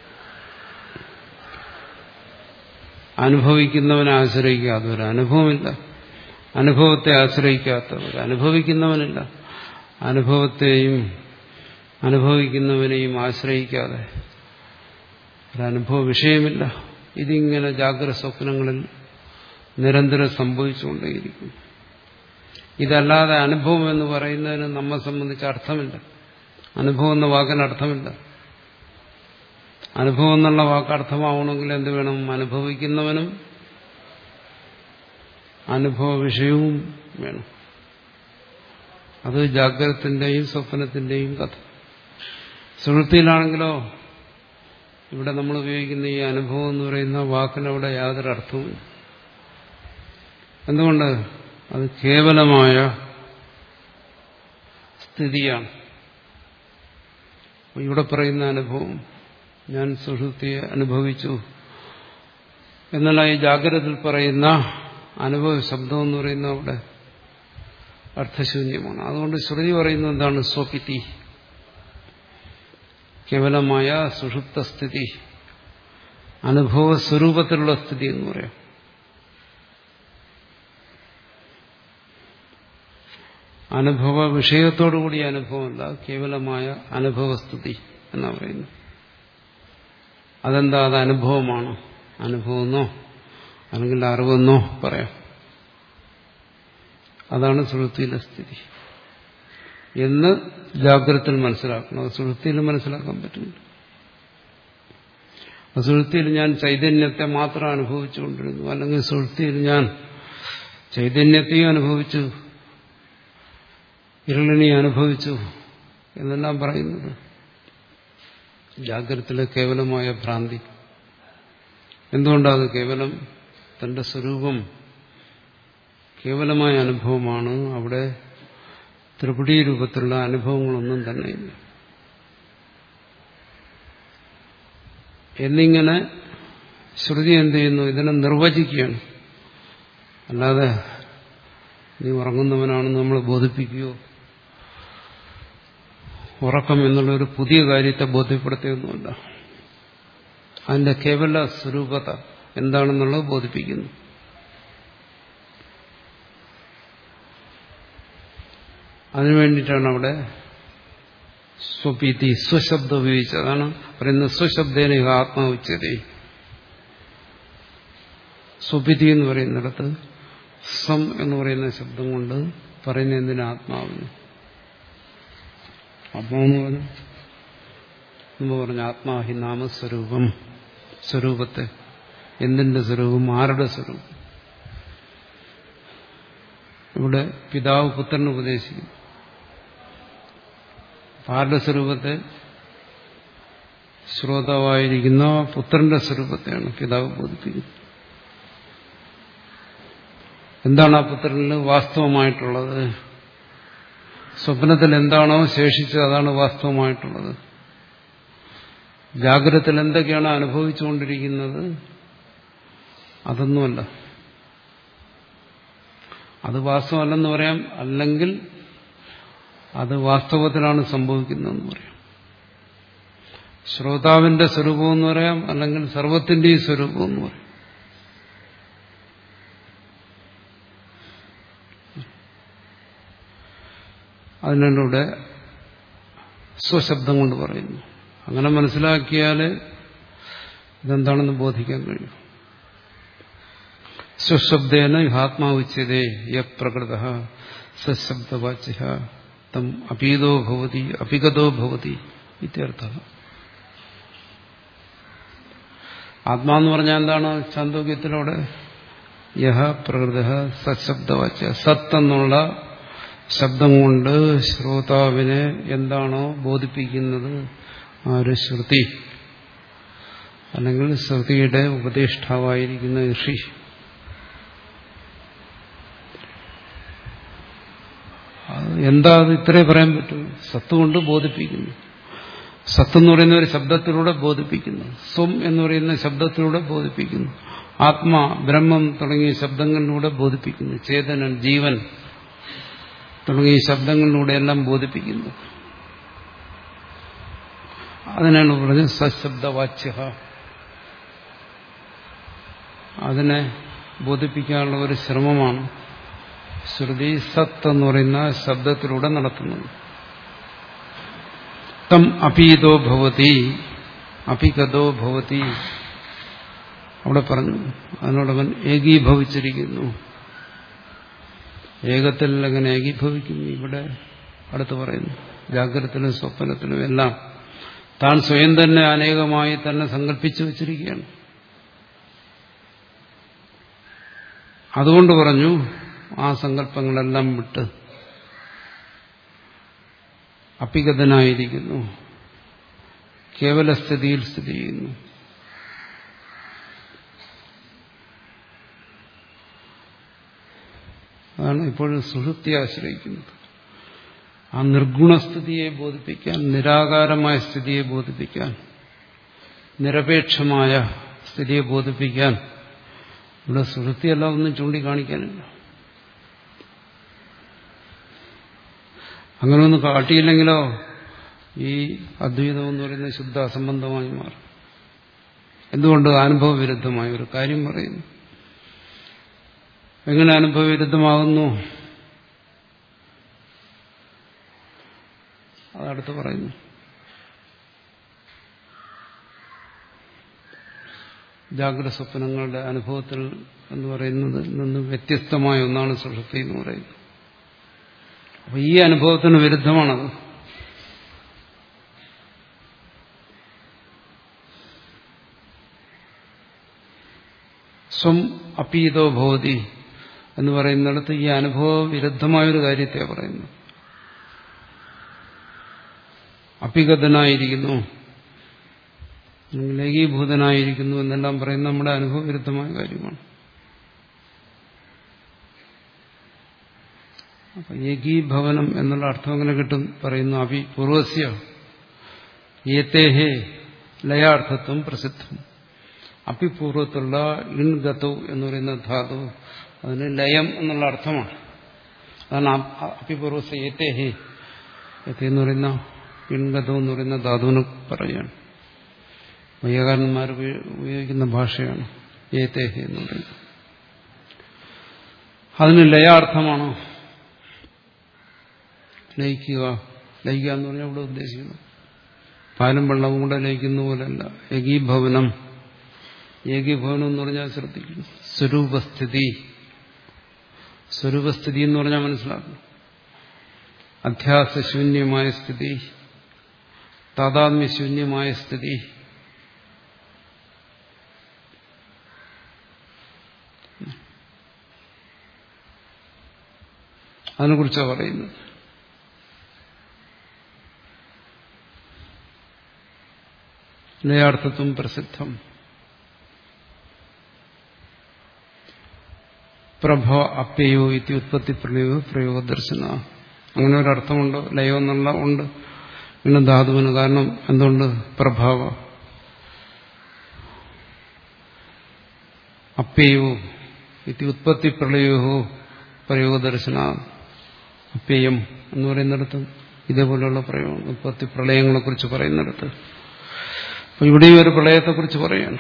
A: അനുഭവിക്കുന്നവനെ ആശ്രയിക്കുക അതൊരു അനുഭവമില്ല അനുഭവത്തെ ആശ്രയിക്കാത്തവർ അനുഭവിക്കുന്നവനില്ല അനുഭവത്തെയും അനുഭവിക്കുന്നവനെയും ആശ്രയിക്കാതെ ഒരനുഭവ വിഷയമില്ല ഇതിങ്ങനെ ജാഗ്രത സ്വപ്നങ്ങളിൽ നിരന്തരം സംഭവിച്ചുകൊണ്ടേയിരിക്കും ഇതല്ലാതെ അനുഭവം എന്ന് പറയുന്നതിന് നമ്മെ സംബന്ധിച്ച് അർത്ഥമില്ല അനുഭവം എന്ന വാക്കിന് അർത്ഥമില്ല അനുഭവം എന്നുള്ള വാക്ക് അർത്ഥമാവണമെങ്കിൽ എന്ത് വേണം അനുഭവിക്കുന്നവനും അനുഭവ വിഷയവും വേണം അത് ജാഗ്രതത്തിന്റെയും സ്വപ്നത്തിന്റെയും കഥ സുഹൃത്തിയിലാണെങ്കിലോ ഇവിടെ നമ്മൾ ഉപയോഗിക്കുന്ന ഈ അനുഭവം എന്ന് പറയുന്ന വാക്കിനവിടെ യാതൊരു അർത്ഥവുമില്ല എന്തുകൊണ്ട് അത് കേവലമായ സ്ഥിതിയാണ് ഇവിടെ പറയുന്ന അനുഭവം ഞാൻ സുഷുപ്തിയെ അനുഭവിച്ചു എന്നുള്ള ഈ ജാഗ്രതയിൽ പറയുന്ന അനുഭവ ശബ്ദം എന്ന് പറയുന്ന അവിടെ അർത്ഥശൂന്യമാണ് അതുകൊണ്ട് ശ്രുതി പറയുന്നത് എന്താണ് സ്വപിതി കേവലമായ സുഷുപ്ത സ്ഥിതി അനുഭവ സ്വരൂപത്തിലുള്ള സ്ഥിതി എന്ന് പറയാം അനുഭവ വിഷയത്തോടുകൂടിയ അനുഭവമല്ല കേവലമായ അനുഭവസ്ഥിതി എന്നാ പറയുന്നത് അതെന്താ അത് അനുഭവമാണോ അനുഭവമെന്നോ അല്ലെങ്കിൽ അറിവെന്നോ പറയാം അതാണ് സുഹൃത്തിയിലെ സ്ഥിതി എന്ന് ജാഗ്രതയിൽ മനസ്സിലാക്കണം അത് സുഹൃത്തിയിൽ മനസ്സിലാക്കാൻ പറ്റില്ല സുഹൃത്തിയിൽ ഞാൻ ചൈതന്യത്തെ മാത്രം അനുഭവിച്ചുകൊണ്ടിരുന്നു അല്ലെങ്കിൽ സുഹൃത്തിയിൽ ഞാൻ ചൈതന്യത്തെയും അനുഭവിച്ചു ഇരുളിനെ അനുഭവിച്ചു എന്നെല്ലാം പറയുന്നത് ജാഗ്രതത്തിലെ കേവലമായ ഭ്രാന്തി എന്തുകൊണ്ടത് കേവലം തന്റെ സ്വരൂപം കേവലമായ അനുഭവമാണ് അവിടെ ത്രിപുടി രൂപത്തിലുള്ള അനുഭവങ്ങളൊന്നും തന്നെയില്ല എന്നിങ്ങനെ ശ്രുതി എന്ത് ചെയ്യുന്നു ഇതിനെ നിർവചിക്കുകയാണ് അല്ലാതെ നീ ഉറങ്ങുന്നവനാണെന്ന് നമ്മൾ ബോധിപ്പിക്കുകയോ ഉറക്കം എന്നുള്ള ഒരു പുതിയ കാര്യത്തെ ബോധ്യപ്പെടുത്തിയൊന്നുമല്ല അതിന്റെ കേവല സ്വരൂപത എന്താണെന്നുള്ളത് ബോധിപ്പിക്കുന്നു അതിനു വേണ്ടിയിട്ടാണ് അവിടെ സ്വപീതി സ്വശബ്ദം ഉപയോഗിച്ചത് അതാണ് പറയുന്നത് സ്വശബ്ദേന ആത്മാവുച്ചത സ്വപിതി എന്ന് പറയുന്നിടത്ത് സം എന്ന് പറയുന്ന ശബ്ദം കൊണ്ട് പറയുന്ന എന്തിനാ ആത്മാവിന് ആത്മാവെന്ന് പറഞ്ഞു മുമ്പ് പറഞ്ഞു ആത്മാഹി നാമസ്വരൂപം സ്വരൂപത്തെ എന്തിന്റെ സ്വരൂപം ആരുടെ സ്വരൂപം ഇവിടെ പിതാവ് പുത്രന് ഉപദേശിക്കുന്നു ആരുടെ സ്വരൂപത്തെ ശ്രോതാവായിരിക്കുന്ന പുത്രന്റെ സ്വരൂപത്തെയാണ് പിതാവ് ബോധിപ്പിക്കുന്നത് എന്താണ് ആ പുത്രനിൽ വാസ്തവമായിട്ടുള്ളത് സ്വപ്നത്തിൽ എന്താണോ ശേഷിച്ചത് അതാണ് വാസ്തവമായിട്ടുള്ളത് ജാഗ്രതത്തിൽ എന്തൊക്കെയാണ് അനുഭവിച്ചുകൊണ്ടിരിക്കുന്നത് അതൊന്നുമല്ല അത് വാസ്തവമല്ലെന്ന് പറയാം അല്ലെങ്കിൽ അത് വാസ്തവത്തിലാണ് സംഭവിക്കുന്നതെന്ന് പറയാം ശ്രോതാവിന്റെ സ്വരൂപം എന്ന് പറയാം അല്ലെങ്കിൽ സർവത്തിന്റെയും സ്വരൂപം എന്ന് പറയാം അതിനൂടെ സ്വശബ്ദം കൊണ്ട് പറയുന്നു അങ്ങനെ മനസ്സിലാക്കിയാൽ ഇതെന്താണെന്ന് ബോധിക്കാൻ കഴിയും സ്വശബ്ദേന യുഹാത്മാവുച്യതേ യപ്രകൃത സശബ്ദവാച്യ തം അപീതോ ഭവതി അപിഗതോ ഭവതി ഇത്യർത്ഥ ആത്മാന്ന് പറഞ്ഞാൽ എന്താണ് ചാന്തോക്യത്തിലൂടെ യഹ പ്രകൃത സശബ്ദവാച്യ സത്ത് എന്നുള്ള ശബ്ദം കൊണ്ട് ശ്രോതാവിനെ എന്താണോ ബോധിപ്പിക്കുന്നത് ആ ഒരു ശ്രുതി അല്ലെങ്കിൽ ശ്രുതിയുടെ ഉപദേഷ്ടാവായിരിക്കുന്ന ഋഷി എന്താ അത് ഇത്രേ പറയാൻ പറ്റും സത്ത് കൊണ്ട് ബോധിപ്പിക്കുന്നു സത്ത് എന്ന് പറയുന്ന ഒരു ശബ്ദത്തിലൂടെ ശബ്ദത്തിലൂടെ സ്വം എന്ന് പറയുന്ന ശബ്ദത്തിലൂടെ ബോധിപ്പിക്കുന്നു ആത്മാ ബ്രഹ്മം തുടങ്ങിയ ശബ്ദങ്ങളിലൂടെ ബോധിപ്പിക്കുന്നു ചേതനൻ ജീവൻ തുടങ്ങിയ ശബ്ദങ്ങളിലൂടെ എല്ലാം ബോധിപ്പിക്കുന്നു അതിനാണ് പറഞ്ഞത് സശബ്ദവാച്യ അതിനെ ബോധിപ്പിക്കാനുള്ള ഒരു ശ്രമമാണ് ശ്രുതി സത്ത് എന്ന് പറയുന്ന ശബ്ദത്തിലൂടെ നടത്തുന്നത് തം അപീതോ ഭവതി അപികതോ ഭവതി അവിടെ പറഞ്ഞു അതിനോടവൻ ഏകീഭവിച്ചിരിക്കുന്നു ഏകത്തിൽ എങ്ങനെ ഏകീഭവിക്കും ഇവിടെ അടുത്ത് പറയുന്നു ജാഗ്രതത്തിലും സ്വപ്നത്തിലും എല്ലാം താൻ സ്വയം തന്നെ അനേകമായി തന്നെ സങ്കല്പിച്ചു വച്ചിരിക്കുകയാണ് അതുകൊണ്ട് പറഞ്ഞു ആ സങ്കല്പങ്ങളെല്ലാം വിട്ട് അപ്പിഗതനായിരിക്കുന്നു കേവലസ്ഥിതിയിൽ സ്ഥിതി ചെയ്യുന്നു അതാണ് ഇപ്പോഴും സുഹൃത്തിയെ ആശ്രയിക്കുന്നത് ആ നിർഗുണസ്ഥിതിയെ ബോധിപ്പിക്കാൻ നിരാകാരമായ സ്ഥിതിയെ ബോധിപ്പിക്കാൻ നിരപേക്ഷമായ സ്ഥിതിയെ ബോധിപ്പിക്കാൻ ഇവിടെ സുഹൃത്തിയല്ല ഒന്നും ചൂണ്ടിക്കാണിക്കാനില്ല അങ്ങനെ ഒന്നും കാട്ടിയില്ലെങ്കിലോ ഈ അദ്വൈതം എന്ന് പറയുന്നത് ശുദ്ധ അസംബന്ധമായി മാറും എന്തുകൊണ്ട് അനുഭവ വിരുദ്ധമായ ഒരു കാര്യം പറയുന്നു എങ്ങനെ അനുഭവ വിരുദ്ധമാകുന്നു അതടുത്ത് പറയുന്നു ജാഗ്രത സ്വപ്നങ്ങളുടെ അനുഭവത്തിൽ എന്ന് പറയുന്നത് നിന്ന് വ്യത്യസ്തമായ ഒന്നാണ് സുഷുപ്തി എന്ന് പറയുന്നത് അപ്പൊ ഈ അനുഭവത്തിന് വിരുദ്ധമാണത് സ്വം അപീതോ ഭവതി എന്ന് പറയുന്നിടത്ത് ഈ അനുഭവ വിരുദ്ധമായൊരു കാര്യത്തെ പറയുന്നു അപിഗതനായിരിക്കുന്നു അല്ലെങ്കിൽ ഏകീഭൂതനായിരിക്കുന്നു എന്നെല്ലാം പറയുന്നത് നമ്മുടെ അനുഭവ വിരുദ്ധമായ കാര്യമാണ് അപ്പൊ ഏകീഭവനം എന്നുള്ള അർത്ഥം എങ്ങനെ കിട്ടും പറയുന്നു അഭി പൂർവസ്യ ഏത്തേഹേ ലയാർത്ഥത്വം പ്രസിദ്ധം അപ്പിപൂർവത്തിലുള്ള ഇൺഗതോ എന്ന് പറയുന്ന ധാതു അതിന് ലയം എന്നുള്ള അർത്ഥമാണ് അതാണ് അപ്പിപൂർവസ്യ ഏത്തേഹേ ഏത്തേ എന്ന് പറയുന്ന ഇൺഗതോ എന്ന് പറയുന്ന ധാതുവിന് പറയുകയാണ് വൈകാരന്മാർ ഉപയോഗിക്കുന്ന ഭാഷയാണ് ഏത്തേഹ എന്ന് പറയുന്നത് അതിന് ലയാർത്ഥമാണോ ലയിക്കുക ലയിക്കുക എന്ന് പറഞ്ഞാൽ ഇവിടെ ഉദ്ദേശിക്കുന്നു പാലും വെള്ളവും കൂടെ ലയിക്കുന്ന പോലെയല്ല ഏകീഭവനം ഏകീഭവനം എന്ന് പറഞ്ഞാൽ ശ്രദ്ധിക്കുന്നു സ്വരൂപസ്ഥിതി സ്വരൂപസ്ഥിതി എന്ന് പറഞ്ഞാൽ മനസ്സിലാക്കണം അധ്യാസശൂന്യമായ സ്ഥിതി താതാത്മ്യശൂന്യമായ സ്ഥിതി അതിനെക്കുറിച്ചാണ് പറയുന്നത് ലയാർത്ഥത്വം പ്രസിദ്ധം പ്രഭ അപ്യയോ ഇതി ഉത്പത്തി പ്രയോഗ പ്രയോഗ ദർശന അങ്ങനെ ഒരർത്ഥമുണ്ട് ലയോ എന്നുള്ള ഉണ്ട് പിന്നെ ധാതുവിന് കാരണം എന്തുകൊണ്ട് പ്രഭാവ അപ്യയോ ഇതി ഉത്പത്തി പ്രളയോ പ്രയോഗ ദർശന അപ്യയം എന്ന് പറയുന്നിടത്ത് ഇതേപോലെയുള്ള പ്രയോഗം ഉത്പത്തി പ്രളയങ്ങളെക്കുറിച്ച് പറയുന്നിടത്ത് അപ്പൊ ഇവിടെയും ഒരു പ്രളയത്തെക്കുറിച്ച് പറയാണ്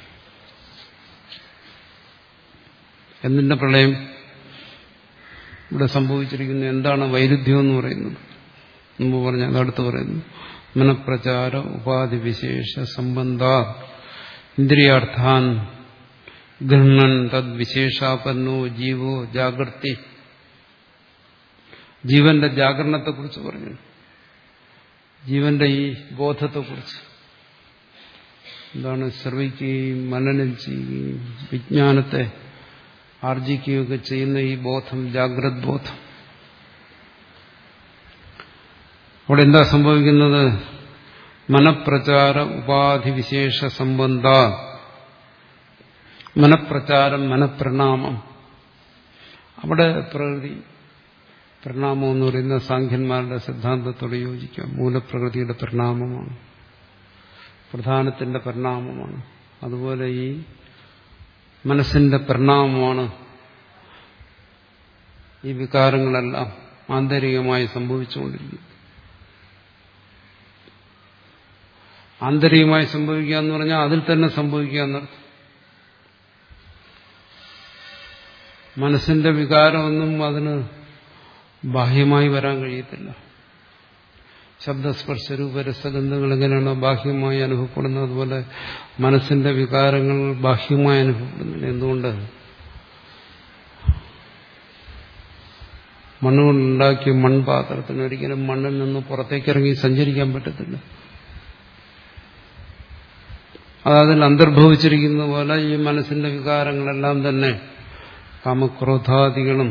A: എന്തിന്റെ പ്രളയം ഇവിടെ സംഭവിച്ചിരിക്കുന്ന എന്താണ് വൈരുദ്ധ്യം എന്ന് പറയുന്നത് മുമ്പ് പറഞ്ഞ അതടുത്ത് പറയുന്നു മനഃപ്രചാര ഉപാധി വിശേഷ സംബന്ധ ഇന്ദ്രിയാർത്ഥാൻ ഗൃഹൺ തദ്വിശേഷാപന്നോ ജീവോ ജാഗ്രതി ജീവന്റെ ജാഗരണത്തെക്കുറിച്ച് പറഞ്ഞു ജീവന്റെ ഈ ബോധത്തെക്കുറിച്ച് എന്താണ് ശ്രവിക്കുകയും മനനം ചെയ്യുകയും വിജ്ഞാനത്തെ ആർജിക്കുകയൊക്കെ ചെയ്യുന്ന ഈ ബോധം ജാഗ്രത് ബോധം അവിടെ എന്താ സംഭവിക്കുന്നത് മനഃപ്രചാര ഉപാധി വിശേഷ സംബന്ധ മനഃപ്രചാരം മനഃപ്രണാമം അവിടെ പ്രകൃതി പ്രണാമം എന്ന് പറയുന്ന സാഖ്യന്മാരുടെ സിദ്ധാന്തത്തോട് യോജിക്കാം മൂലപ്രകൃതിയുടെ പരിണാമമാണ് പ്രധാനത്തിന്റെ പരിണാമമാണ് അതുപോലെ ഈ മനസ്സിന്റെ പരിണാമമാണ് ഈ വികാരങ്ങളെല്ലാം ആന്തരികമായി സംഭവിച്ചുകൊണ്ടിരിക്കുന്നത് ആന്തരികമായി സംഭവിക്കുക എന്ന് പറഞ്ഞാൽ അതിൽ തന്നെ സംഭവിക്കുക എന്നർത്ഥം മനസ്സിന്റെ വികാരമൊന്നും അതിന് ബാഹ്യമായി വരാൻ കഴിയത്തില്ല ശബ്ദസ്പർശ രൂപരസഗന്ധങ്ങൾ എങ്ങനെയാണോ ബാഹ്യമായി അനുഭവപ്പെടുന്നത് അതുപോലെ മനസ്സിന്റെ വികാരങ്ങൾ ബാഹ്യമായി അനുഭവപ്പെടുന്നില്ല എന്തുകൊണ്ട് മണ്ണുകൊണ്ടുണ്ടാക്കിയ മൺപാത്രത്തിന് ഒരിക്കലും മണ്ണിൽ നിന്ന് പുറത്തേക്ക് ഇറങ്ങി സഞ്ചരിക്കാൻ പറ്റത്തില്ല അത് അതിൽ അന്തർഭവിച്ചിരിക്കുന്ന പോലെ ഈ മനസ്സിന്റെ വികാരങ്ങളെല്ലാം തന്നെ കാമക്രോധാദികളും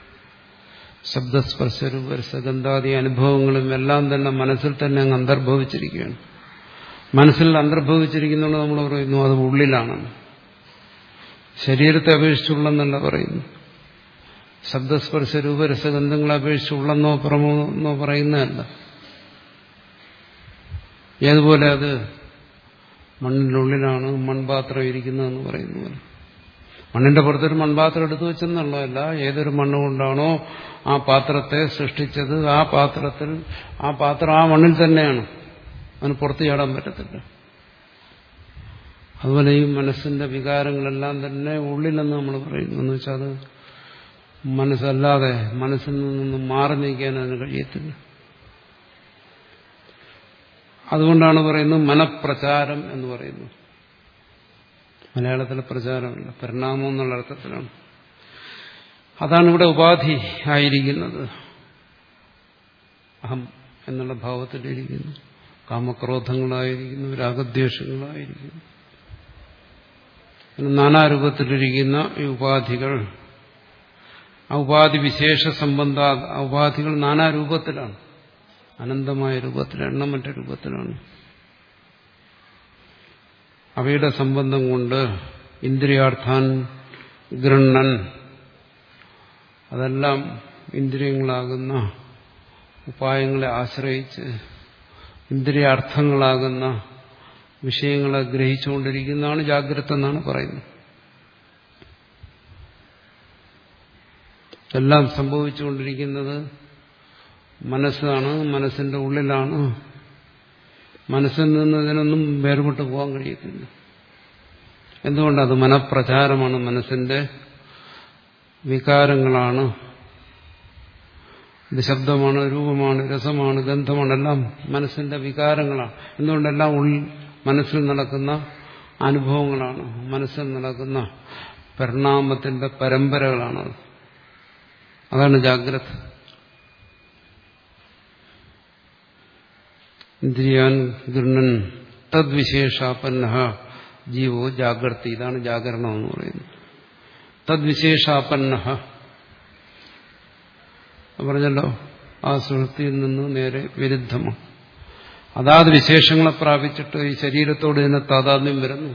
A: ശബ്ദസ്പർശരൂപരസഗന്ധാദി അനുഭവങ്ങളും എല്ലാം തന്നെ മനസ്സിൽ തന്നെ അങ്ങ് അന്തർഭവിച്ചിരിക്കുകയാണ് മനസ്സിൽ അന്തർഭവിച്ചിരിക്കുന്നതുകൊണ്ട് നമ്മൾ പറയുന്നു അത് ഉള്ളിലാണ് ശരീരത്തെ അപേക്ഷിച്ചുള്ളെന്നല്ല പറയുന്നു ശബ്ദസ്പർശ രൂപരസഗന്ധങ്ങളെ അപേക്ഷിച്ചുള്ളെന്നോ പുറമോ എന്നോ പറയുന്നതല്ല ഏതുപോലെ അത് മണ്ണിനുള്ളിലാണ് മൺപാത്രം ഇരിക്കുന്നതെന്ന് പറയുന്ന പോലെ മണ്ണിന്റെ പുറത്തൊരു മൺപാത്രം എടുത്തു വെച്ചെന്നുള്ളതല്ല ഏതൊരു മണ്ണ് കൊണ്ടാണോ ആ പാത്രത്തെ സൃഷ്ടിച്ചത് ആ പാത്രത്തിൽ ആ പാത്രം ആ മണ്ണിൽ തന്നെയാണ് അതിന് പുറത്തു ചാടാൻ പറ്റത്തില്ല അതുപോലെ ഈ മനസ്സിന്റെ വികാരങ്ങളെല്ലാം തന്നെ ഉള്ളിലെന്ന് നമ്മൾ പറയുന്നു എന്ന് വെച്ചാൽ അത് മനസ്സല്ലാതെ മനസ്സിൽ നിന്നും മാറി നീക്കാൻ അതിന് കഴിയത്തില്ല അതുകൊണ്ടാണ് പറയുന്നത് മനഃപ്രചാരം എന്ന് പറയുന്നത് മലയാളത്തിലെ പ്രചാരമല്ല പരിണാമം എന്നുള്ള അർത്ഥത്തിലാണ് അതാണ് ഇവിടെ ഉപാധി ആയിരിക്കുന്നത് അഹം എന്നുള്ള ഭാവത്തിലിരിക്കുന്നു കാമക്രോധങ്ങളായിരിക്കുന്നു രാഗദ്വേഷങ്ങളായിരിക്കുന്നു നാനാരൂപത്തിലിരിക്കുന്ന ഈ ഉപാധികൾ ആ ഉപാധി വിശേഷ സംബന്ധ ആ ഉപാധികൾ നാനാരൂപത്തിലാണ് അനന്തമായ രൂപത്തിൽ എണ്ണമറ്റ രൂപത്തിലാണ് അവയുടെ സംബന്ധം കൊണ്ട് ഇന്ദ്രിയാർത്ഥാൻ ഗൃണ്ണൻ അതെല്ലാം ഇന്ദ്രിയങ്ങളാകുന്ന ഉപായങ്ങളെ ആശ്രയിച്ച് ഇന്ദ്രിയാർത്ഥങ്ങളാകുന്ന വിഷയങ്ങളെ ഗ്രഹിച്ചുകൊണ്ടിരിക്കുന്നതാണ് ജാഗ്രത എന്നാണ് പറയുന്നത് എല്ലാം സംഭവിച്ചുകൊണ്ടിരിക്കുന്നത് മനസ്സാണ് മനസ്സിന്റെ ഉള്ളിലാണ് മനസ്സിൽ നിന്ന് ഇതിനൊന്നും വേർപെട്ട് പോകാൻ കഴിയത്തില്ല എന്തുകൊണ്ടത് മനഃപ്രചാരമാണ് മനസ്സിന്റെ വികാരങ്ങളാണ് ഇത് ശബ്ദമാണ് രൂപമാണ് രസമാണ് ഗന്ധമാണ് എല്ലാം മനസ്സിന്റെ വികാരങ്ങളാണ് എന്തുകൊണ്ടെല്ലാം ഉള്ളിൽ മനസ്സിൽ നടക്കുന്ന അനുഭവങ്ങളാണ് മനസ്സിൽ നടക്കുന്ന പരിണാമത്തിന്റെ പരമ്പരകളാണത് അതാണ് ജാഗ്രത ഇന്ദ്രിയാൻ ഗൃണ്ണൻ തദ്വിശേഷാപന്ന ജീവോ ജാഗ്രത ഇതാണ് ജാഗരണം എന്ന് പറയുന്നത് തദ്വിശേഷാപന്ന പറഞ്ഞല്ലോ ആ സുഹൃത്തിയിൽ നിന്ന് നേരെ വിരുദ്ധമാണ് അതാത് വിശേഷങ്ങളെ പ്രാപിച്ചിട്ട് ഈ ശരീരത്തോട് ഇതിനെ താതാത്മ്യം വരുന്നു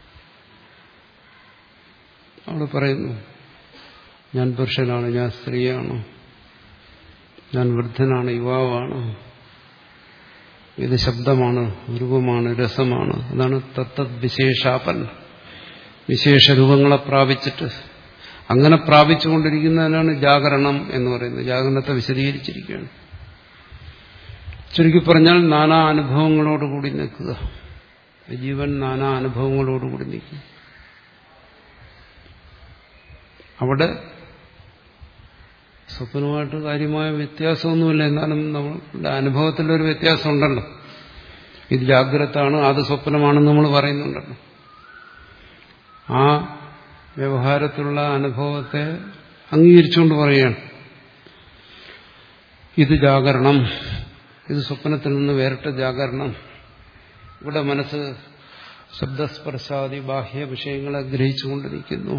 A: അവിടെ പറയുന്നു ഞാൻ പുരുഷനാണ് ഞാൻ സ്ത്രീയാണ് ഞാൻ വൃദ്ധനാണ് യുവാവാണ് ഇത് ശബ്ദമാണ് രൂപമാണ് രസമാണ് അതാണ് തത്തത് വിശേഷാപൻ വിശേഷ രൂപങ്ങളെ പ്രാപിച്ചിട്ട് അങ്ങനെ പ്രാപിച്ചുകൊണ്ടിരിക്കുന്നതിനാണ് ജാഗരണം എന്ന് പറയുന്നത് ജാഗരണത്തെ വിശദീകരിച്ചിരിക്കുകയാണ് ചുരുക്കി പറഞ്ഞാൽ നാനാ അനുഭവങ്ങളോടുകൂടി നിൽക്കുക ജീവൻ നാനാ അനുഭവങ്ങളോടുകൂടി നിൽക്കും അവിടെ സ്വപ്നമായിട്ട് കാര്യമായ വ്യത്യാസമൊന്നുമില്ല എന്നാലും നമ്മളുടെ അനുഭവത്തിലൊരു വ്യത്യാസം ഉണ്ടല്ലോ ഇത് ജാഗ്രതാണ് അത് സ്വപ്നമാണെന്ന് നമ്മൾ പറയുന്നുണ്ടല്ലോ ആ വ്യവഹാരത്തിലുള്ള അനുഭവത്തെ അംഗീകരിച്ചുകൊണ്ട് പറയുകയാണ് ഇത് ജാഗരണം ഇത് സ്വപ്നത്തിൽ നിന്ന് വേറിട്ട ജാഗരണം ഇവിടെ മനസ്സ് ശബ്ദസ്പർശാദി ബാഹ്യ വിഷയങ്ങളെ ഗ്രഹിച്ചുകൊണ്ടിരിക്കുന്നു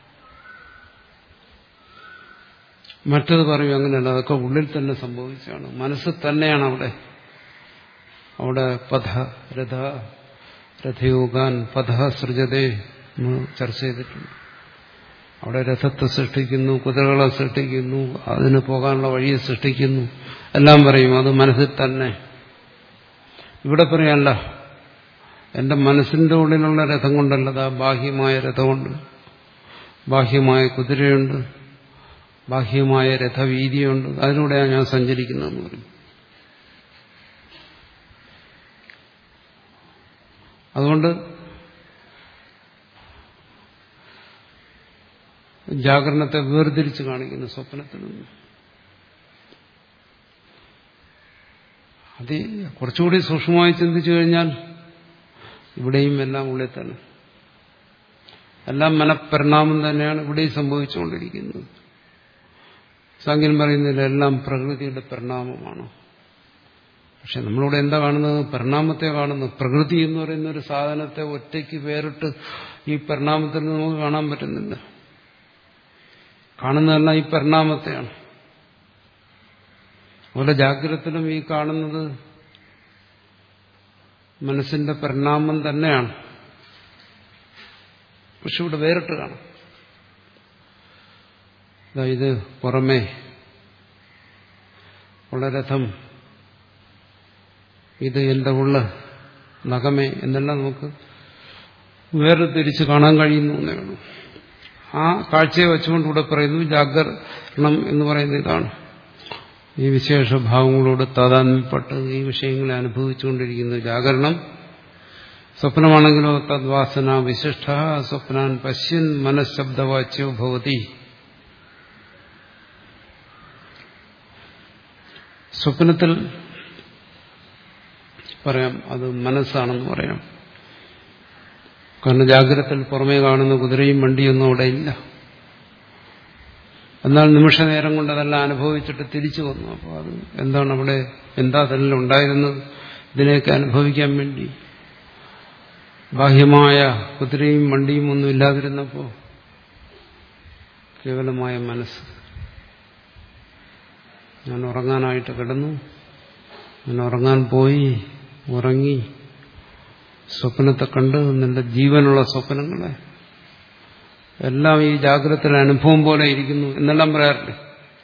A: മറ്റത് പറയും അങ്ങനെയല്ല അതൊക്കെ ഉള്ളിൽ തന്നെ സംഭവിച്ചാണ് മനസ്സ് തന്നെയാണ് അവിടെ അവിടെ പഥ രഥ രഥയോഗാൻ പഥ സൃജതേ എന്ന് ചർച്ച ചെയ്തിട്ടുണ്ട് അവിടെ രഥത്തെ സൃഷ്ടിക്കുന്നു കുതിരകളെ സൃഷ്ടിക്കുന്നു അതിന് പോകാനുള്ള വഴിയെ സൃഷ്ടിക്കുന്നു എല്ലാം പറയും അത് മനസ്സിൽ തന്നെ ഇവിടെ പറയാനല്ല എന്റെ മനസ്സിന്റെ ഉള്ളിലുള്ള രഥം കൊണ്ടല്ലതാ ബാഹ്യമായ രഥമുണ്ട് ബാഹ്യമായ കുതിരയുണ്ട് ബാഹ്യമായ രഥവീതിയുണ്ട് അതിലൂടെയാണ് ഞാൻ സഞ്ചരിക്കുന്നതെന്ന് പറയും അതുകൊണ്ട് ജാഗരണത്തെ വേർതിരിച്ച് കാണിക്കുന്നു സ്വപ്നത്തിൽ നിന്ന് അത് കുറച്ചുകൂടി സൂക്ഷ്മമായി ചിന്തിച്ചു കഴിഞ്ഞാൽ ഇവിടെയും എല്ലാം ഉള്ളിൽ തന്നെ എല്ലാം മനഃപരിണാമം തന്നെയാണ് ഇവിടെയും സംഭവിച്ചുകൊണ്ടിരിക്കുന്നത് സാങ്കേതികം പറയുന്നില്ല എല്ലാം പ്രകൃതിയുടെ പരിണാമമാണ് പക്ഷെ നമ്മളിവിടെ എന്താ കാണുന്നത് പരിണാമത്തെ കാണുന്നു പ്രകൃതി എന്ന് പറയുന്ന ഒരു സാധനത്തെ ഒറ്റയ്ക്ക് വേറിട്ട് ഈ പരിണാമത്തിൽ നിന്ന് നമുക്ക് കാണാൻ പറ്റുന്നില്ല കാണുന്നതെല്ലാം ഈ പരിണാമത്തെയാണ് അതുപോലെ ജാഗ്രതത്തിലും ഈ കാണുന്നത് മനസ്സിന്റെ പരിണാമം തന്നെയാണ് പക്ഷെ ഇവിടെ വേറിട്ട് കാണാം ഇത് പുറമേ ഉള്ള രഥം ഇത് എന്റെ ഉള്ള നഖമേ എന്നെല്ലാം നമുക്ക് വേറെ തിരിച്ച് കാണാൻ കഴിയുന്നു എന്നേ ഉള്ളൂ ആ കാഴ്ചയെ വെച്ചുകൊണ്ട് ഇവിടെ പറയുന്നു ജാഗരണം എന്ന് പറയുന്നത് ഇതാണ് ഈ വിശേഷഭാവങ്ങളോട് താതാത്മ്യപ്പെട്ട് ഈ വിഷയങ്ങളെ അനുഭവിച്ചുകൊണ്ടിരിക്കുന്നു ജാഗരണം സ്വപ്നമാണെങ്കിലോ തദ്വാസന വിശിഷ്ട സ്വപ്നാൻ പശ്യൻ മനഃശബ്ദവാച്യോ ഭവതി സ്വപ്നത്തിൽ പറയാം അത് മനസ്സാണെന്ന് പറയാം കാരണം ജാഗ്രതത്തിൽ പുറമേ കാണുന്ന കുതിരയും വണ്ടിയൊന്നും അവിടെ ഇല്ല എന്നാൽ നിമിഷ നേരം കൊണ്ട് അതെല്ലാം അനുഭവിച്ചിട്ട് തിരിച്ചു വന്നു അപ്പോൾ അത് എന്താണ് അവിടെ എന്താ അതെല്ലാം ഉണ്ടായിരുന്നത് ഇതിനെയൊക്കെ അനുഭവിക്കാൻ വേണ്ടി ബാഹ്യമായ കുതിരയും വണ്ടിയും ഒന്നും ഇല്ലാതിരുന്നപ്പോൾ കേവലമായ മനസ്സ് ഞാൻ ഉറങ്ങാനായിട്ട് കിടന്നു ഞാൻ ഉറങ്ങാൻ പോയി ഉറങ്ങി സ്വപ്നത്തെ കണ്ട് നിന്റെ ജീവനുള്ള സ്വപ്നങ്ങളെ എല്ലാം ഈ ജാഗ്രതയിലെ അനുഭവം പോലെ ഇരിക്കുന്നു എന്നെല്ലാം പറയാറില്ലേ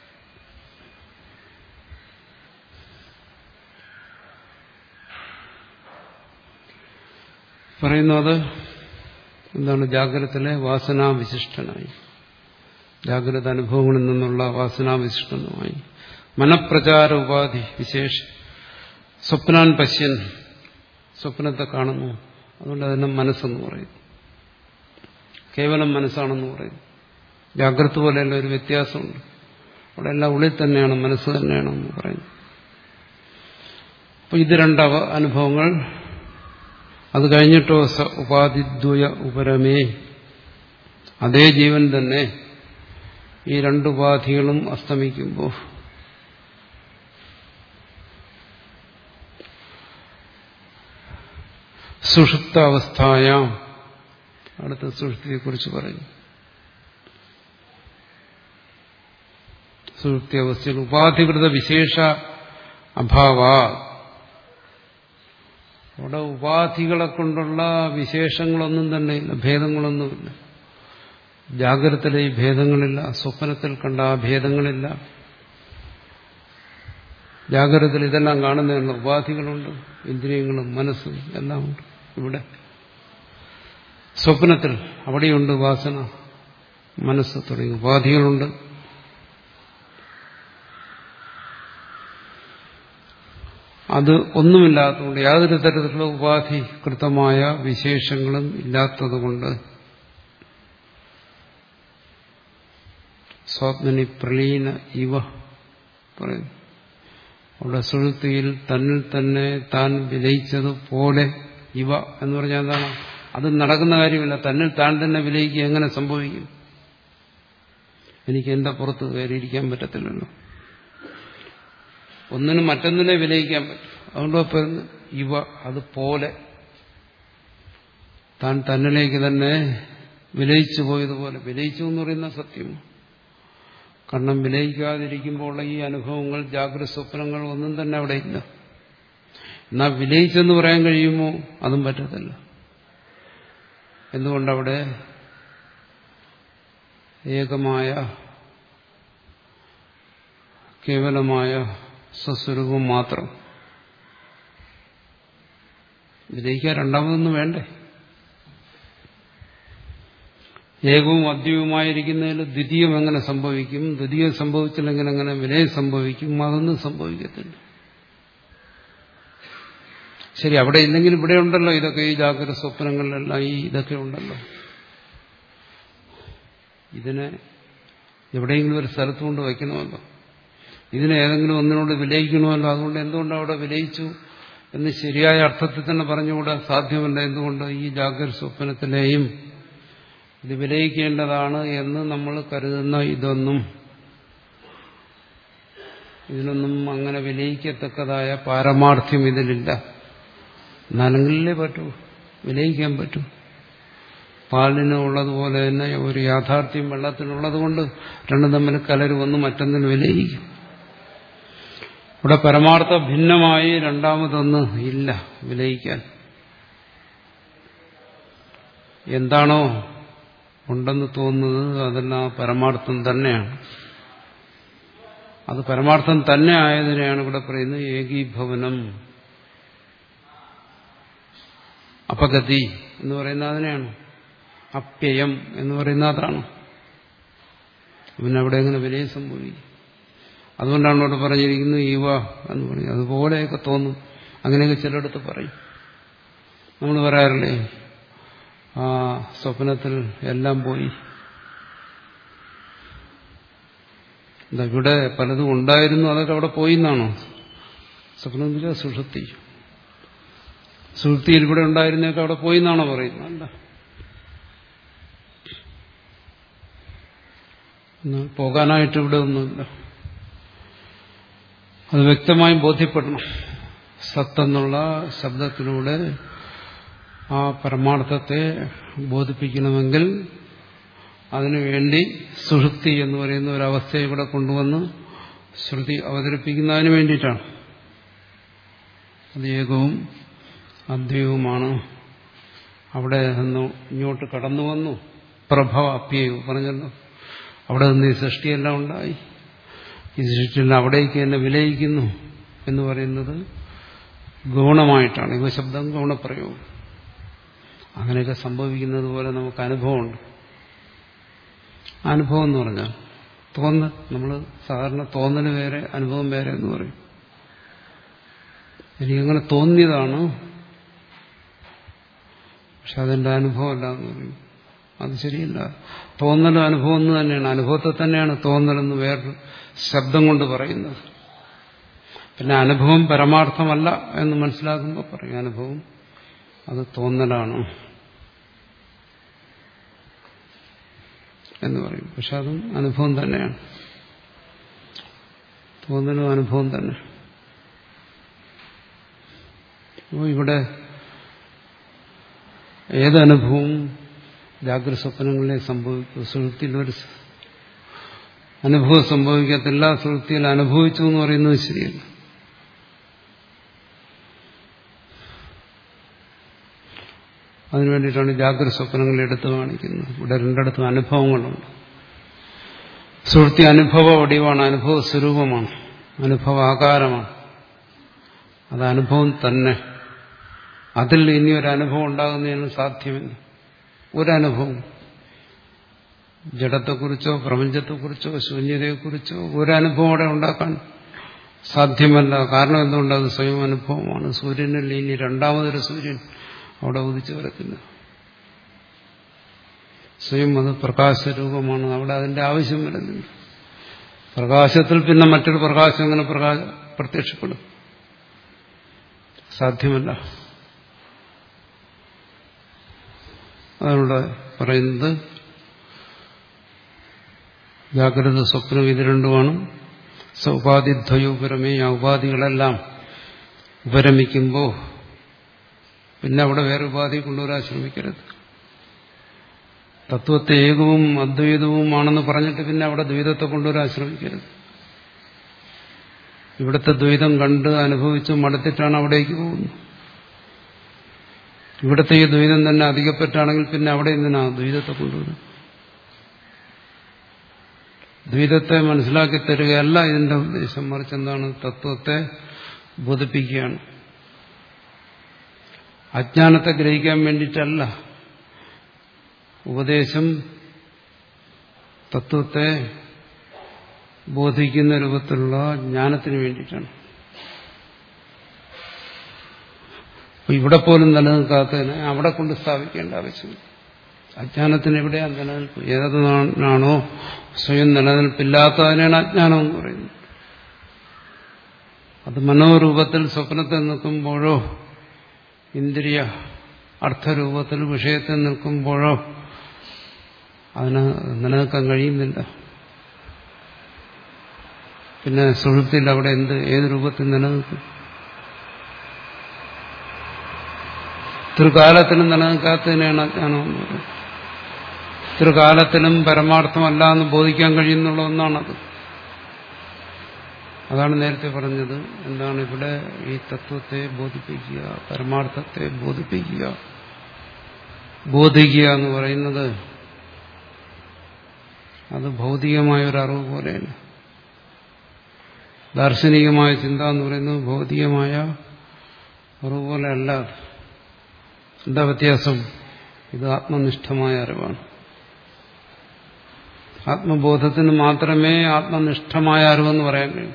A: പറയുന്നു അത് എന്താണ് ജാഗ്രതത്തിലെ വാസനാവിശിഷ്ടനായി ജാഗ്രത അനുഭവങ്ങളിൽ നിന്നുള്ള വാസനാവിശിഷ്ടനുമായി മനഃപ്രചാര ഉപാധി വിശേഷ സ്വപ്നാൻ പശ്യൻ സ്വപ്നത്തെ കാണുന്നു അതുകൊണ്ട് അതിനെ മനസ്സെന്ന് പറയുന്നു കേവലം മനസ്സാണെന്ന് പറയുന്നു ജാഗ്രത പോലെയല്ല ഒരു വ്യത്യാസമുണ്ട് അവിടെ എല്ലാം ഉള്ളിൽ തന്നെയാണ് മനസ്സ് തന്നെയാണെന്ന് പറയുന്നു അപ്പൊ ഇത് രണ്ട് അനുഭവങ്ങൾ അത് കഴിഞ്ഞിട്ടോ സ ഉപാധിദ്വയ ഉപരമേ അതേ ജീവൻ തന്നെ ഈ രണ്ട് ഉപാധികളും അസ്തമിക്കുമ്പോൾ സുഷുപ്ത അവസ്ഥായാം അടുത്ത സുഷുപ്തിയെക്കുറിച്ച് പറഞ്ഞു സുഷുപ്തി അവസ്ഥയിൽ ഉപാധികൃത വിശേഷ അഭാവ അവിടെ ഉപാധികളെ കൊണ്ടുള്ള വിശേഷങ്ങളൊന്നും തന്നെ ഇല്ല ഭേദങ്ങളൊന്നുമില്ല ജാഗ്രതത്തിലെ ഈ ഭേദങ്ങളില്ല സ്വപ്നത്തിൽ കണ്ട ആ ഭേദങ്ങളില്ല ജാഗ്രതത്തിൽ ഇതെല്ലാം കാണുന്നതിനുള്ള ഉപാധികളുണ്ട് ഇന്ദ്രിയങ്ങളും മനസ്സും എല്ലാം ഉണ്ട് ഇവിടെ സ്വപ്നത്തിൽ അവിടെയുണ്ട് വാസന മനസ്സ് തുടങ്ങി ഉപാധികളുണ്ട് അത് ഒന്നുമില്ലാത്തതുകൊണ്ട് യാതൊരു തരത്തിലുള്ള ഉപാധികൃതമായ വിശേഷങ്ങളും ഇല്ലാത്തതുകൊണ്ട് സ്വാത്മനി പ്രലീന ഇവ പറയുന്നു അവിടെ സുഴുത്തിയിൽ തന്നിൽ തന്നെ താൻ വിലയിച്ചതുപോലെ ഇവ എന്ന് പറഞ്ഞാൽ എന്താണ് അത് നടക്കുന്ന കാര്യമില്ല തന്നിൽ താൻ തന്നെ വിലയിക്കുക എങ്ങനെ സംഭവിക്കും എനിക്ക് എന്റെ പുറത്ത് കയറിയിരിക്കാൻ പറ്റത്തില്ലല്ലോ ഒന്നിനും മറ്റൊന്നിനെ വിലയിക്കാൻ പറ്റും അതുകൊണ്ട് പറയുന്നു ഇവ അതുപോലെ താൻ തന്നിലേക്ക് തന്നെ വിലയിച്ചു പോയതുപോലെ വിലയിച്ചു എന്ന് പറയുന്ന സത്യം കാരണം വിലയിക്കാതിരിക്കുമ്പോൾ ഈ അനുഭവങ്ങൾ ജാഗ്രത സ്വപ്നങ്ങൾ ഒന്നും തന്നെ അവിടെ ഇല്ല എന്നാൽ വിലയിച്ചെന്ന് പറയാൻ കഴിയുമോ അതും പറ്റത്തില്ല എന്തുകൊണ്ടവിടെ ഏകമായ കേവലമായ സ്വസ്വരൂപം മാത്രം വിലയിക്കാൻ രണ്ടാമതൊന്നും വേണ്ടേ ഏകവും അദ്വൈവുമായിരിക്കുന്നതിൽ ദ്വിതീയം എങ്ങനെ സംഭവിക്കും ദ്വിതീയം സംഭവിച്ചില്ലെങ്കിൽ എങ്ങനെ വിലയം സംഭവിക്കും അതൊന്നും സംഭവിക്കത്തില്ല ശരി അവിടെ ഇല്ലെങ്കിൽ ഇവിടെ ഉണ്ടല്ലോ ഇതൊക്കെ ഈ ജാഗ്രത സ്വപ്നങ്ങളിലെല്ലാം ഈ ഇതൊക്കെ ഉണ്ടല്ലോ ഇതിനെ എവിടെയെങ്കിലും ഒരു സ്ഥലത്ത് കൊണ്ട് വയ്ക്കണമല്ലോ ഇതിനെ ഏതെങ്കിലും ഒന്നിനോട് വിലയിക്കണമല്ലോ അതുകൊണ്ട് എന്തുകൊണ്ട് അവിടെ വിലയിച്ചു എന്ന് ശരിയായ അർത്ഥത്തിൽ തന്നെ പറഞ്ഞുകൂടാ സാധ്യമല്ല എന്തുകൊണ്ട് ഈ ജാഗ്രത സ്വപ്നത്തിലെയും ഇത് വിലയിക്കേണ്ടതാണ് എന്ന് നമ്മൾ കരുതുന്ന ഇതൊന്നും ഇതിനൊന്നും അങ്ങനെ വിലയിക്കത്തക്കതായ പാരമാർത്ഥ്യം ഇതിലില്ല എന്നാലെങ്കിലേ പറ്റൂ വിലയിക്കാൻ പറ്റൂ പാലിന് ഉള്ളതുപോലെ തന്നെ ഒരു യാഥാർത്ഥ്യം വെള്ളത്തിനുള്ളത് കൊണ്ട് രണ്ടും തമ്മിൽ കലര് വന്ന് മറ്റൊന്നിന് വിലയിക്കും ഇവിടെ പരമാർത്ഥ ഭിന്നമായി രണ്ടാമതൊന്ന് ഇല്ല വിലയിക്കാൻ എന്താണോ ഉണ്ടെന്ന് തോന്നുന്നത് അതെല്ലാം പരമാർത്ഥം തന്നെയാണ് അത് പരമാർത്ഥം തന്നെ ആയതിനെയാണ് ഇവിടെ പറയുന്നത് ഏകീഭവനം അപഗതി എന്ന് പറയുന്ന അതിനെയാണ് അപ്യയം എന്ന് പറയുന്ന അതാണ് പിന്നെ അവിടെ എങ്ങനെ വിലയും സംഭവിക്കും അതുകൊണ്ടാണ് ഇവിടെ പറഞ്ഞിരിക്കുന്നത് ഈവ എന്ന് പറയും അതുപോലെയൊക്കെ തോന്നും അങ്ങനെയൊക്കെ ചിലയിടത്ത് പറയും നമ്മൾ പറയാറില്ലേ ആ സ്വപ്നത്തിൽ എല്ലാം പോയി എന്താ ഇവിടെ പലതും ഉണ്ടായിരുന്നു അതൊക്കെ അവിടെ പോയി എന്നാണോ സ്വപ്നത്തിലെ സുഷുപ്തി സുഷുപ്തിയിൽ ഇവിടെ ഉണ്ടായിരുന്നൊക്കെ അവിടെ പോയി എന്നാണോ പറയുന്നത് അല്ല എന്നാൽ പോകാനായിട്ട് ഇവിടെ ഒന്നുമില്ല അത് വ്യക്തമായും ബോധ്യപ്പെടണം സത്തെന്നുള്ള ശബ്ദത്തിലൂടെ ആ പരമാർത്ഥത്തെ ബോധിപ്പിക്കണമെങ്കിൽ അതിനുവേണ്ടി സുഷുപ്തി എന്ന് പറയുന്ന ഒരവസ്ഥയെ ഇവിടെ കൊണ്ടുവന്ന് ശ്രുതി അവതരിപ്പിക്കുന്നതിന് വേണ്ടിയിട്ടാണ് അത് ഏകവും അദ്വൈതവുമാണ് അവിടെ നിന്ന് ഇങ്ങോട്ട് കടന്നു വന്നു പ്രഭവ അപ്യയവും പറഞ്ഞല്ലോ അവിടെ നിന്ന് ഈ സൃഷ്ടിയെല്ലാം ഉണ്ടായി ഈ സൃഷ്ടിയെല്ലാം അവിടേക്ക് തന്നെ വിലയിക്കുന്നു എന്ന് പറയുന്നത് ഗൗണമായിട്ടാണ് ഇവ ശബ്ദം ഗൗണപ്രയോഗം അങ്ങനെയൊക്കെ സംഭവിക്കുന്നത് പോലെ നമുക്ക് അനുഭവമുണ്ട് അനുഭവം എന്ന് പറഞ്ഞാൽ തോന്നൽ നമ്മൾ സാധാരണ തോന്നൽ വേറെ അനുഭവം വേറെ എന്ന് പറയും എനിക്കങ്ങനെ തോന്നിയതാണ് പക്ഷെ അതെന്റെ അനുഭവമല്ല എന്ന് പറയും അത് ശരിയല്ല തോന്നലും അനുഭവം എന്ന് തന്നെയാണ് അനുഭവത്തെ തന്നെയാണ് തോന്നലെന്ന് വേറൊരു ശബ്ദം കൊണ്ട് പറയുന്നത് പിന്നെ അനുഭവം പരമാർത്ഥമല്ല എന്ന് മനസ്സിലാക്കുമ്പോൾ പറയും അനുഭവം അത് തോന്നലാണ് എന്ന് പറയും പക്ഷെ അതും അനുഭവം തന്നെയാണ് തോന്നലും അനുഭവം തന്നെ അപ്പോൾ ഇവിടെ ഏതനുഭവവും ജാഗ്രത സ്വപ്നങ്ങളിലെ സംഭവിക്കും സുഹൃത്തിയിൽ ഒരു അനുഭവം സംഭവിക്കത്തില്ല സുഹൃത്തിയിൽ അനുഭവിച്ചു എന്ന് പറയുന്നത് ശരിയല്ല അതിനുവേണ്ടിയിട്ടാണ് ജാഗ്രത സ്വപ്നങ്ങൾ എടുത്തു കാണിക്കുന്നത് ഇവിടെ രണ്ടിടത്തും അനുഭവങ്ങളുണ്ട് സുഹൃത്തി അനുഭവ വടിവാണ് അനുഭവ സ്വരൂപമാണ് അനുഭവാകാരമാണ് അത് അനുഭവം തന്നെ അതിൽ ഇനി ഒരു അനുഭവം ഉണ്ടാകുന്നതിന് സാധ്യമല്ല ഒരനുഭവം ജഡത്തെക്കുറിച്ചോ പ്രപഞ്ചത്തെക്കുറിച്ചോ ശൂന്യതയെക്കുറിച്ചോ ഒരനുഭവം അവിടെ ഉണ്ടാക്കാൻ സാധ്യമല്ല കാരണം എന്തുകൊണ്ട് അത് സ്വയം അനുഭവമാണ് സൂര്യനിൽ ഇനി രണ്ടാമതൊരു സൂര്യൻ അവിടെ ഉദിച്ചു വരത്തില്ല സ്വയം അത് പ്രകാശരൂപമാണ് അവിടെ അതിന്റെ ആവശ്യം വരുന്നില്ല പ്രകാശത്തിൽ പിന്നെ മറ്റൊരു പ്രകാശം അങ്ങനെ പ്രകാശ പ്രത്യക്ഷപ്പെടും സാധ്യമല്ല അതിലൂടെ പറയുന്നത് ജാഗ്രത സ്വപ്നം ഇത് രണ്ടുമാണ് സൗപാധിദ്വയോപരമേ ആ ഉപാധികളെല്ലാം ഉപരമിക്കുമ്പോൾ പിന്നെ അവിടെ വേറെ ഉപാധി കൊണ്ടുവരാൻ ശ്രമിക്കരുത് തത്വത്തെ ഏകവും അദ്വൈതവുമാണെന്ന് പറഞ്ഞിട്ട് പിന്നെ അവിടെ ദ്വൈതത്തെ കൊണ്ടുവരാൻ ശ്രമിക്കരുത് ഇവിടുത്തെ ദ്വൈതം കണ്ട് അനുഭവിച്ച് മടുത്തിട്ടാണ് അവിടേക്ക് പോകുന്നത് ഇവിടുത്തെ ഈ ദ്വൈതം തന്നെ അധികപ്പെട്ടാണെങ്കിൽ പിന്നെ അവിടെ എന്തിനാ ദ്വൈതത്തെ കൊണ്ടുവരും ദ്വൈതത്തെ മനസ്സിലാക്കി തരികയല്ല ഇതിന്റെ ഉദ്ദേശം മറിച്ച് എന്താണ് തത്വത്തെ ബോധിപ്പിക്കുകയാണ് അജ്ഞാനത്തെ ഗ്രഹിക്കാൻ വേണ്ടിയിട്ടല്ല ഉപദേശം തത്വത്തെ ബോധിക്കുന്ന രൂപത്തിലുള്ള ജ്ഞാനത്തിന് വേണ്ടിയിട്ടാണ് ഇവിടെ പോലും നിലനിൽക്കാത്തതിനെ അവിടെ കൊണ്ട് സ്ഥാപിക്കേണ്ട ആവശ്യമില്ല അജ്ഞാനത്തിന് എവിടെയാണ് നിലനിൽപ്പ് ഏതൊന്നാണോ സ്വയം നിലനിൽപ്പില്ലാത്തതിനാണ് അജ്ഞാനം എന്ന് പറയുന്നത് അത് മനോരൂപത്തിൽ സ്വപ്നത്തിൽ നിൽക്കുമ്പോഴോ ഇന്ദ്രിയ അർത്ഥരൂപത്തിൽ വിഷയത്തിൽ നിൽക്കുമ്പോഴോ അതിന് നിലനിൽക്കാൻ കഴിയുന്നില്ല പിന്നെ സുഹൃത്തിൽ അവിടെ എന്ത് ഏത് രൂപത്തിൽ നിലനിൽക്കും ത്രികാലത്തിലും നിലനിൽക്കാത്തതിനാണ് അജ്ഞാനം എന്ന് പറയുന്നത് ത്രികാലത്തിലും പരമാർത്ഥമല്ല എന്ന് ബോധിക്കാൻ കഴിയുന്നുള്ള ഒന്നാണത് അതാണ് നേരത്തെ പറഞ്ഞത് എന്താണ് ഇവിടെ ഈ തത്വത്തെ ബോധിപ്പിക്കുക പരമാർത്ഥത്തെ ബോധിപ്പിക്കുക ബോധിക്കുക എന്ന് പറയുന്നത് അത് ഭൗതികമായ ഒരു അറിവ് പോലെയാണ് ദാർശനികമായ ചിന്ത എന്ന് പറയുന്നത് ഭൗതികമായ അറിവ് പോലെ അല്ല എന്താ വ്യത്യാസം ഇത് ആത്മനിഷ്ഠമായ അറിവാണ് ആത്മബോധത്തിന് മാത്രമേ ആത്മനിഷ്ഠമായ അറിവെന്ന് പറയാൻ കഴിയൂ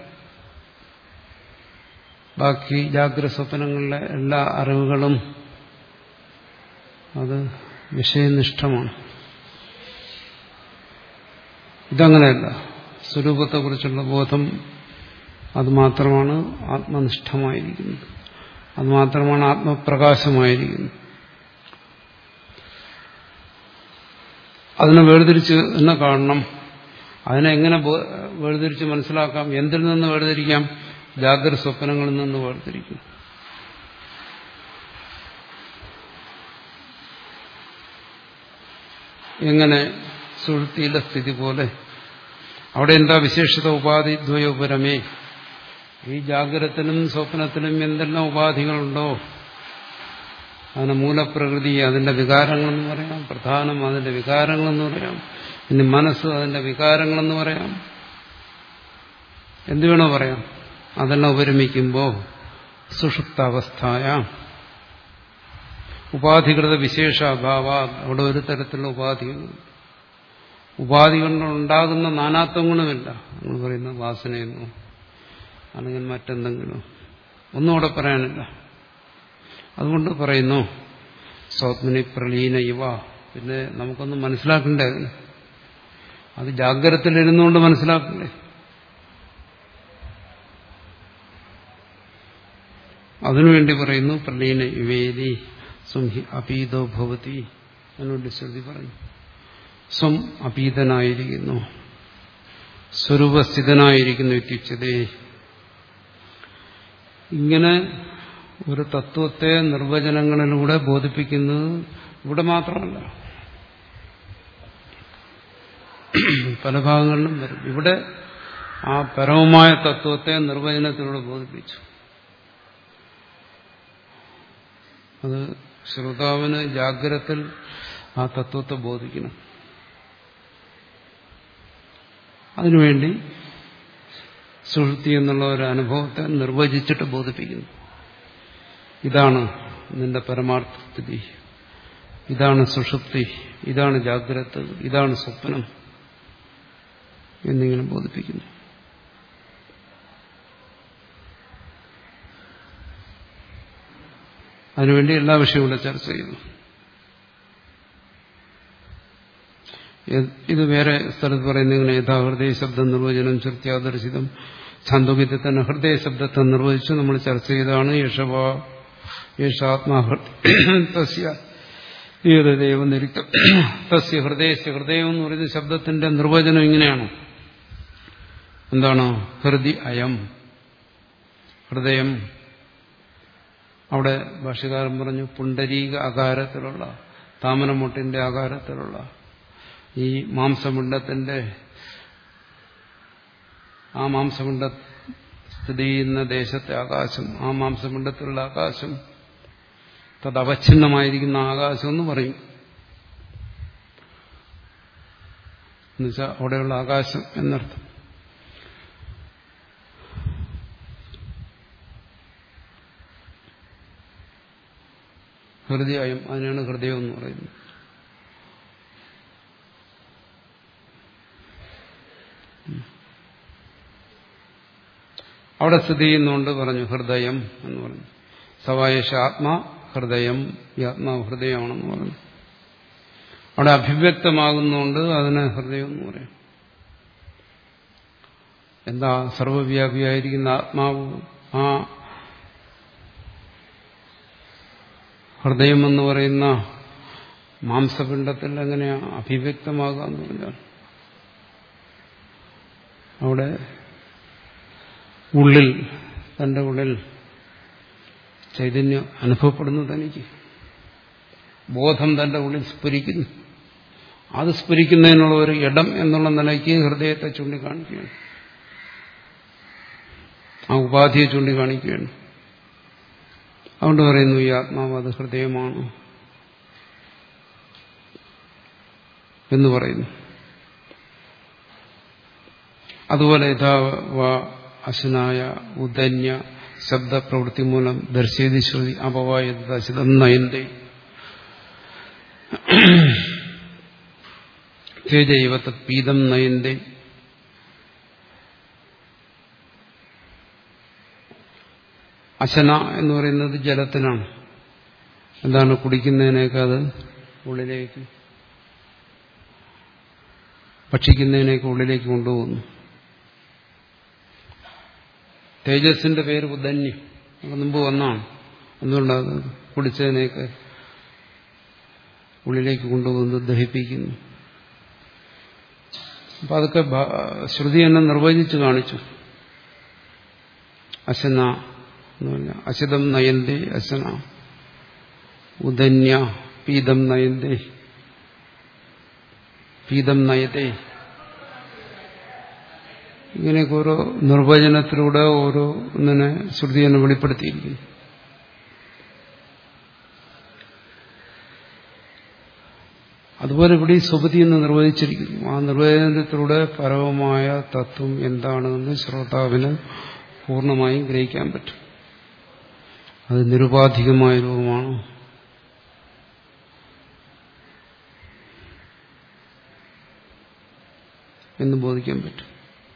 A: ബാക്കി ജാഗ്രത സ്വപ്നങ്ങളിലെ എല്ലാ അറിവുകളും അത് വിഷയനിഷ്ഠമാണ് ഇതങ്ങനെയല്ല സ്വരൂപത്തെക്കുറിച്ചുള്ള ബോധം അത് മാത്രമാണ് ആത്മനിഷ്ഠമായിരിക്കുന്നത് അത് മാത്രമാണ് ആത്മപ്രകാശമായിരിക്കുന്നത് അതിനെ വേർതിരിച്ച് തന്നെ കാണണം അതിനെ എങ്ങനെ വേർതിരിച്ച് മനസ്സിലാക്കാം എന്തിൽ നിന്ന് വേർതിരിക്കാം ജാഗ്രത സ്വപ്നങ്ങളിൽ നിന്ന് വേർതിരിക്കും എങ്ങനെ സുഹൃത്തിയിലെ സ്ഥിതി പോലെ അവിടെ എന്താ വിശേഷത ഉപാധി ദ്വയോപരമേ ഈ ജാഗ്രതത്തിലും സ്വപ്നത്തിലും എന്തെല്ലാം ഉപാധികളുണ്ടോ അതിന് മൂലപ്രകൃതി അതിന്റെ വികാരങ്ങളെന്ന് പറയാം പ്രധാനം അതിന്റെ വികാരങ്ങളെന്ന് പറയാം ഇനി മനസ്സ് അതിന്റെ വികാരങ്ങളെന്ന് പറയാം എന്തു വേണോ പറയാം അതെല്ലാം ഉപരമിക്കുമ്പോൾ സുഷുപ്താവസ്ഥായ ഉപാധികൃത വിശേഷ അഭാവ അവിടെ ഒരു തരത്തിലുള്ള ഉപാധികളുണ്ട് ഉപാധി കൊണ്ടുണ്ടാകുന്ന നാനാത്വങ്ങളുമില്ല നമ്മൾ പറയുന്ന വാസനയെന്നോ അല്ലെങ്കിൽ മറ്റെന്തെങ്കിലും ഒന്നും അവിടെ പറയാനില്ല അതുകൊണ്ട് പറയുന്നു സ്വപ്നി പ്രലീന ഇവ പിന്നെ നമുക്കൊന്നും മനസ്സിലാക്കണ്ടേ അതിന് അത് ജാഗ്രതത്തിലിരുന്നുകൊണ്ട് മനസ്സിലാക്കണ്ടേ അതിനുവേണ്ടി പറയുന്നു പ്രലീന യുവേദി സംഹി അപീതോ ഭവതി അതിനുവേണ്ടി ശ്രുതി പറഞ്ഞു സ്വം അപീതനായിരിക്കുന്നു സ്വരൂപസ്ഥിതനായിരിക്കുന്നു ഇത്യുച്ചതേ ഇങ്ങനെ ഒരു തത്വത്തെ നിർവചനങ്ങളിലൂടെ ബോധിപ്പിക്കുന്നത് ഇവിടെ മാത്രമല്ല പല ഭാഗങ്ങളിലും വരും ഇവിടെ ആ പരമമായ തത്വത്തെ നിർവചനത്തിലൂടെ ബോധിപ്പിച്ചു അത് ശ്രോതാവിന് ജാഗ്രത്തിൽ ആ തത്വത്തെ ബോധിക്കണം അതിനുവേണ്ടി സുഹൃത്തി എന്നുള്ള ഒരു അനുഭവത്തെ നിർവചിച്ചിട്ട് ബോധിപ്പിക്കുന്നു ഇതാണ് നിന്റെ പരമാർത്ഥ സ്ഥിതി ഇതാണ് സുഷുപ്തി ഇതാണ് ജാഗ്രത ഇതാണ് സ്വപ്നം എന്നിങ്ങനെ ബോധിപ്പിക്കുന്നു അതിനുവേണ്ടി എല്ലാ വിഷയവും ഇവിടെ ചർച്ച ചെയ്യുന്നു ഇത് വേറെ സ്ഥലത്ത് പറയുന്ന ഇങ്ങനെ യഥാ ഹൃദയ ശബ്ദം നിർവചനം ചർച്ചയാദർശിതം ഛാന്തോക്യത്തിൽ തന്നെ ഹൃദയ ശബ്ദത്തെ നിർവചിച്ച് നമ്മൾ ചർച്ച ചെയ്താണ് യശവ യേശാത്മാഹൃദയ നിരുക്തം തസ്യ ഹൃദയസ്യ ഹൃദയം എന്ന് പറയുന്ന ശബ്ദത്തിന്റെ നിർവചനം ഇങ്ങനെയാണ് എന്താണ് ഹൃദി അയം ഹൃദയം അവിടെ ഭാഷകാരൻ പറഞ്ഞു പുണ്ടരീക ആകാരത്തിലുള്ള താമരമുട്ടിന്റെ ആകാരത്തിലുള്ള ഈ മാംസമുണ്ടത്തിന്റെ ആ മാംസമുണ്ട സ്ഥിതി ചെയ്യുന്ന ദേശത്തെ ആകാശം ആ മാംസമുണ്ടത്തിലുള്ള ആകാശം തദവച്ഛിന്നമായിരിക്കുന്ന ആകാശം എന്ന് പറയും എന്നുവെച്ചാൽ അവിടെയുള്ള ആകാശം എന്നർത്ഥം ഹൃദയം അതിനാണ് ഹൃദയം എന്ന് പറയുന്നത് അവിടെ സ്ഥിതി ചെയ്യുന്നുകൊണ്ട് പറഞ്ഞു ഹൃദയം എന്ന് പറഞ്ഞു സവായേഷ ആത്മാ ഹൃദയം ഈ ആത്മാവ് ഹൃദയമാണെന്ന് പറഞ്ഞു അവിടെ അഭിവ്യക്തമാകുന്നുകൊണ്ട് അതിന് ഹൃദയം എന്ന് പറയും എന്താ സർവവ്യാപിയായിരിക്കുന്ന ആത്മാവ് ആ ഹൃദയമെന്ന് പറയുന്ന മാംസപിണ്ഡത്തിൽ എങ്ങനെയാ അഭിവ്യക്തമാകുക എന്ന് പറഞ്ഞാൽ അവിടെ ഉള്ളിൽ തന്റെ ഉള്ളിൽ ചൈതന്യം അനുഭവപ്പെടുന്നു തനിക്ക് ബോധം തന്റെ ഉള്ളിൽ സ്ഫുരിക്കുന്നു അത് സ്ഫുരിക്കുന്നതിനുള്ള ഒരു ഇടം എന്നുള്ള നിലയ്ക്ക് ഹൃദയത്തെ ചൂണ്ടിക്കാണിക്കുകയാണ് ആ ഉപാധിയെ ചൂണ്ടിക്കാണിക്കുകയാണ് അതുകൊണ്ട് പറയുന്നു ഈ ആത്മാവ് അത് ഹൃദയമാണ് എന്ന് പറയുന്നു അതുപോലെ യഥാവ അശനായ ഉദന്യ ശബ്ദപ്രവൃത്തി മൂലം ദർശയതി ശ്രുതി അപവായതം നയന്റെ തേജൈവ തത്പീതം നയന്റെ അശന എന്ന് പറയുന്നത് ജലത്തിനാണ് എന്താണ് കുടിക്കുന്നതിനേക്ക് അത് ഉള്ളിലേക്ക് ഭക്ഷിക്കുന്നതിനേക്ക് ഉള്ളിലേക്ക് കൊണ്ടുപോകുന്നു തേജസ്സിന്റെ പേര് ഉദന്യം അത് മുമ്പ് വന്നാണ് എന്തുകൊണ്ടത് കുടിച്ചതിനേക്ക് ഉള്ളിലേക്ക് കൊണ്ടുപോകുന്നു ദഹിപ്പിക്കുന്നു അപ്പൊ അതൊക്കെ ശ്രുതി എന്നെ നിർവചിച്ച് കാണിച്ചു അശന എന്ന് പറഞ്ഞാൽ അശിതം നയന്തേ അശന ഉദന്യ പീതം നയന്തേ പീതം നയതേ ഇങ്ങനെയൊക്കെ ഓരോ നിർവചനത്തിലൂടെ ഓരോ ഒന്നിനെ ശ്രുതി എന്നെ വെളിപ്പെടുത്തിയിരിക്കുന്നു അതുപോലെ ഇവിടെ സുപതി എന്ന് നിർവചിച്ചിരിക്കുന്നു ആ നിർവചനത്തിലൂടെ പരമമായ തത്വം എന്താണെന്ന് ശ്രോതാവിന് പൂർണ്ണമായും ഗ്രഹിക്കാൻ പറ്റും അത് നിരുപാധികമായ രൂപമാണ് എന്ന് ബോധിക്കാൻ പറ്റും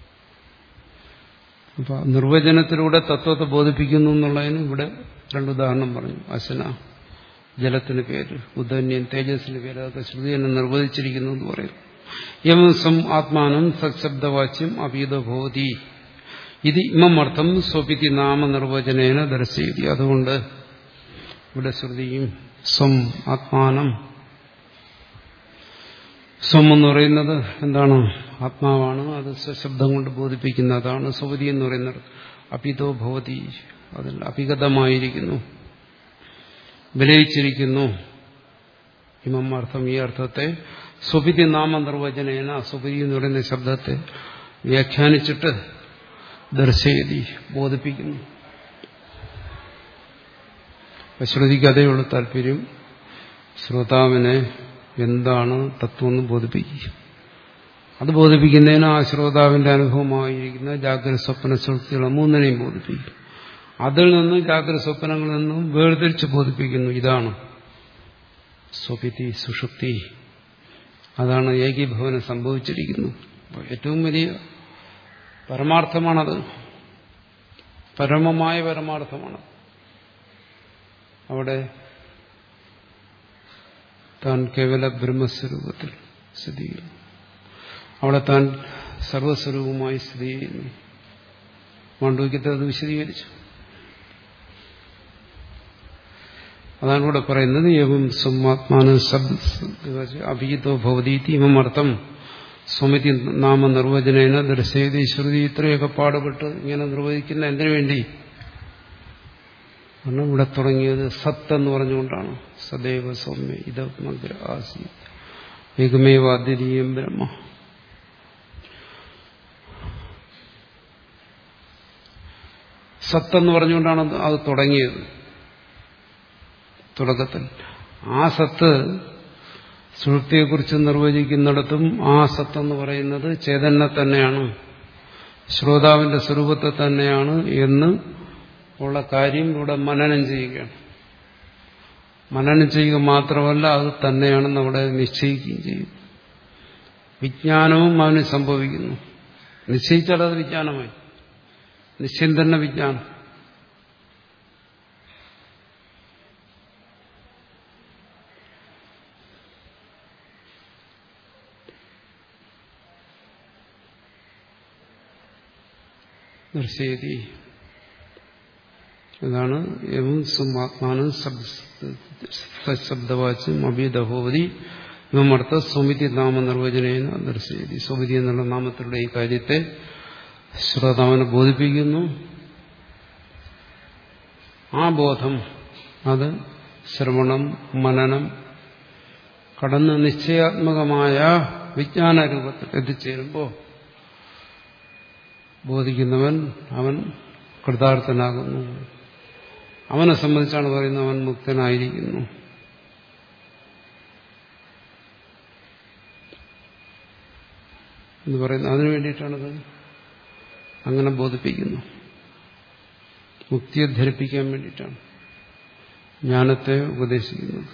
A: അപ്പൊ നിർവചനത്തിലൂടെ തത്വത്തെ ബോധിപ്പിക്കുന്നു എന്നുള്ളതിന് ഇവിടെ രണ്ട് ഉദാഹരണം പറഞ്ഞു അശന ജലത്തിന് പേര് ഉദന്യൻ തേജസ്സിന് പേര് അതൊക്കെ ശ്രുതി തന്നെ നിർവചിച്ചിരിക്കുന്നു എന്ന് പറയും യം സം ആത്മാനം സത്ശബ്ദവാച്യം അപീതഭോതി ഇത് ഇമമർത്ഥം സ്വപിതി നാമനിർവചനേന ദർശയതി അതുകൊണ്ട് ഇവിടെ ശ്രുതിയും സ്വം ആത്മാനം സ്വം എന്ന് പറയുന്നത് എന്താണ് ആത്മാവാണ് അത് സ്വശബ്ദം കൊണ്ട് ബോധിപ്പിക്കുന്നതാണ് സ്വപതി എന്ന് പറയുന്നത് അപിതോ ഭവതി അതിൽ അപിഗതമായിരിക്കുന്നു വിലയിച്ചിരിക്കുന്നു ഇമം അർത്ഥം ഈ അർത്ഥത്തെ സ്വപിതി നാമനിർവചനേന സ്വപതി എന്ന് പറയുന്ന ശബ്ദത്തെ വ്യാഖ്യാനിച്ചിട്ട് ദർശയതി ബോധിപ്പിക്കുന്നു ശ്രുതിക്ക് അതേയുള്ള താല്പര്യം ശ്രോതാവിനെ എന്താണ് തത്വം എന്ന് ബോധിപ്പിക്കുക അത് ബോധിപ്പിക്കുന്നതിന് ആ ശ്രോതാവിന്റെ അനുഭവമായിരിക്കുന്ന ജാഗ്രത സ്വപ്ന സുഹൃത്തുക്കളെ മൂന്നിനെയും ബോധിപ്പിക്കും അതിൽ നിന്ന് ജാഗ്രത സ്വപ്നങ്ങളിൽ നിന്നും വേർതിരിച്ച് ബോധിപ്പിക്കുന്നു ഇതാണ് സ്വപിതി സുഷുപ്തി അതാണ് ഏകീഭവനം സംഭവിച്ചിരിക്കുന്നു ഏറ്റവും വലിയ പരമാർത്ഥമാണത് പരമമായ പരമാർത്ഥമാണ് അവിടെ താൻ കേവല ബ്രഹ്മസ്വരൂപത്തിൽ സ്ഥിതി ചെയ്യുന്നു അവിടെ താൻ സർവസ്വരൂപമായി സ്ഥിതി ചെയ്യുന്നു മാണ്ഡവിക്കത്തെ അത് വിശദീകരിച്ചു അതാണ് ഇവിടെ പറയുന്നത് ഏവം സ്വമാത്മാന അഭിജിതോ ഭവതീതി ഇമം അർത്ഥം സ്വമിതി നാമ നിർവചനേന ദർശയതി ശ്രുതി ഇത്രയൊക്കെ പാടുപെട്ട് ഇങ്ങനെ നിർവചിക്കുന്ന എന്തിനു വേണ്ടി കാരണം ഇവിടെ തുടങ്ങിയത് സത്ത് എന്ന് പറഞ്ഞുകൊണ്ടാണ് സദൈവ സൗമ്യ ഇതഗ്ര ആസി ഏകമേവ അദ്വിതീയം ബ്രഹ്മ സത്തെന്ന് പറഞ്ഞുകൊണ്ടാണ് അത് തുടങ്ങിയത് തുടക്കത്തിൽ ആ സത്ത് സുഹൃത്തിയെക്കുറിച്ച് നിർവചിക്കുന്നിടത്തും ആ സത്തെന്ന് പറയുന്നത് ചേതനെ തന്നെയാണ് ശ്രോതാവിന്റെ സ്വരൂപത്തെ തന്നെയാണ് എന്ന് ഉള്ള കാര്യം ഇവിടെ മനനം ചെയ്യുകയാണ് മനനം ചെയ്യുക മാത്രമല്ല അത് തന്നെയാണെന്ന് അവിടെ നിശ്ചയിക്കുകയും ചെയ്യും വിജ്ഞാനവും അവന് സംഭവിക്കുന്നു നിശ്ചയിച്ചാൽ അത് വിജ്ഞാനമായി നിശ്ചയം തന്നെ വിജ്ഞാനം ദർശയതി ഇതാണ് എവം സുമാത്മാനും ശബ്ദവാച്ചും അഭിദഹോവതി ഇവമർത്ഥ സ്വമിതി നാമ നിർവചനേന ദർശയതി സ്വമിതി എന്നുള്ള നാമത്തിലുള്ള ഈ കാര്യത്തെ ശ്രോതാവിനെ ബോധിപ്പിക്കുന്നു ആ ബോധം അത് ശ്രവണം മനനം കടന്ന് നിശ്ചയാത്മകമായ വിജ്ഞാന രൂപത്തിൽ എത്തിച്ചേരുമ്പോൾ ബോധിക്കുന്നവൻ അവൻ കൃതാർത്ഥനാകുന്നു അവനെ സംബന്ധിച്ചാണ് പറയുന്നത് അവൻ മുക്തനായിരിക്കുന്നു എന്ന് പറയുന്നത് അതിനു വേണ്ടിയിട്ടാണത് അങ്ങനെ ബോധിപ്പിക്കുന്നു മുക്തിയെ ധരിപ്പിക്കാൻ വേണ്ടിയിട്ടാണ് ജ്ഞാനത്തെ ഉപദേശിക്കുന്നത്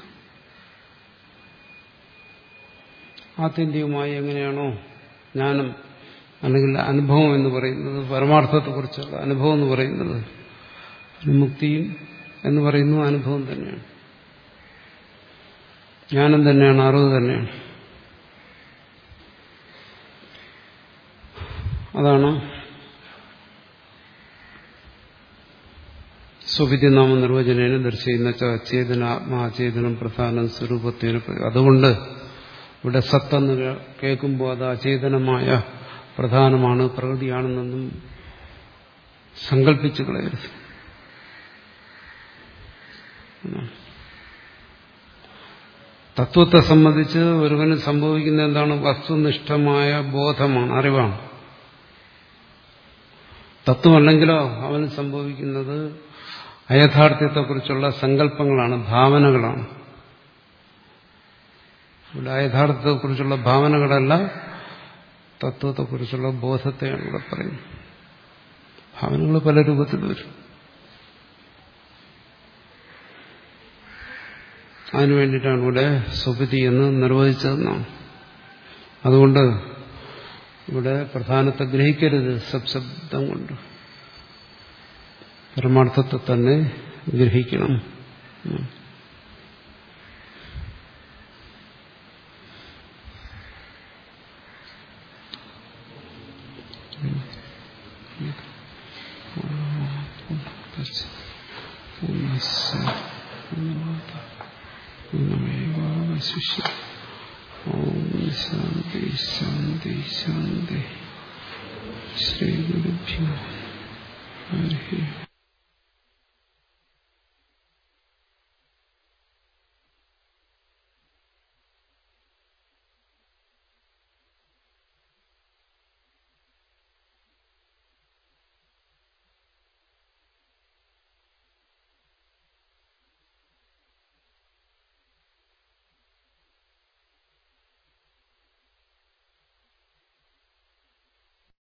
A: ആത്യന്തികമായി എങ്ങനെയാണോ ജ്ഞാനം അല്ലെങ്കിൽ അനുഭവം എന്ന് പറയുന്നത് പരമാർത്ഥത്തെക്കുറിച്ചുള്ള അനുഭവം എന്ന് പറയുന്നത് മുക്തിയും എന്ന് പറയുന്നത് അനുഭവം തന്നെയാണ് ജ്ഞാനം തന്നെയാണ് അറിവ് തന്നെയാണ് അതാണ് സ്വവിധി നാമ നിർവചനേനെ ദർശിക്കുന്ന അചേതന ആത്മാചേതനം പ്രധാനം സ്വരൂപത്തിന് അതുകൊണ്ട് ഇവിടെ സത്തെന്ന് കേൾക്കുമ്പോൾ അത് അചേതനമായ പ്രധാനമാണ് പ്രകൃതിയാണെന്നൊന്നും സങ്കല്പിച്ചു കളയരുത് തത്വത്തെ സംബന്ധിച്ച് ഒരുവന് സംഭവിക്കുന്ന എന്താണ് വസ്തുനിഷ്ഠമായ ബോധമാണ് അറിവാണ് തത്വമല്ലെങ്കിലോ അവന് സംഭവിക്കുന്നത് അയഥാർത്ഥ്യത്തെക്കുറിച്ചുള്ള സങ്കല്പങ്ങളാണ് ഭാവനകളാണ് ഇവിടെ അയഥാർത്ഥത്തെക്കുറിച്ചുള്ള ഭാവനകളല്ല തത്വത്തെക്കുറിച്ചുള്ള ബോധത്തെയാണ് ഇവിടെ പറയുന്നത് ഭാവനകൾ പല രൂപത്തിൽ വരും അതിനു വേണ്ടിയിട്ടാണ് ഇവിടെ സുപതി എന്ന് നിർവചിച്ചതെന്നാണ് അതുകൊണ്ട് ഇവിടെ പ്രധാനത്തെ ഗ്രഹിക്കരുത് സബ്ശബ്ദം കൊണ്ട് പരമാർത്ഥത്തെ തന്നെ ഗ്രഹിക്കണം ഓം ശാന്തി ശാന്തി ശാന്തി ശ്രീ ഗുരുഭ്യോ ഹരി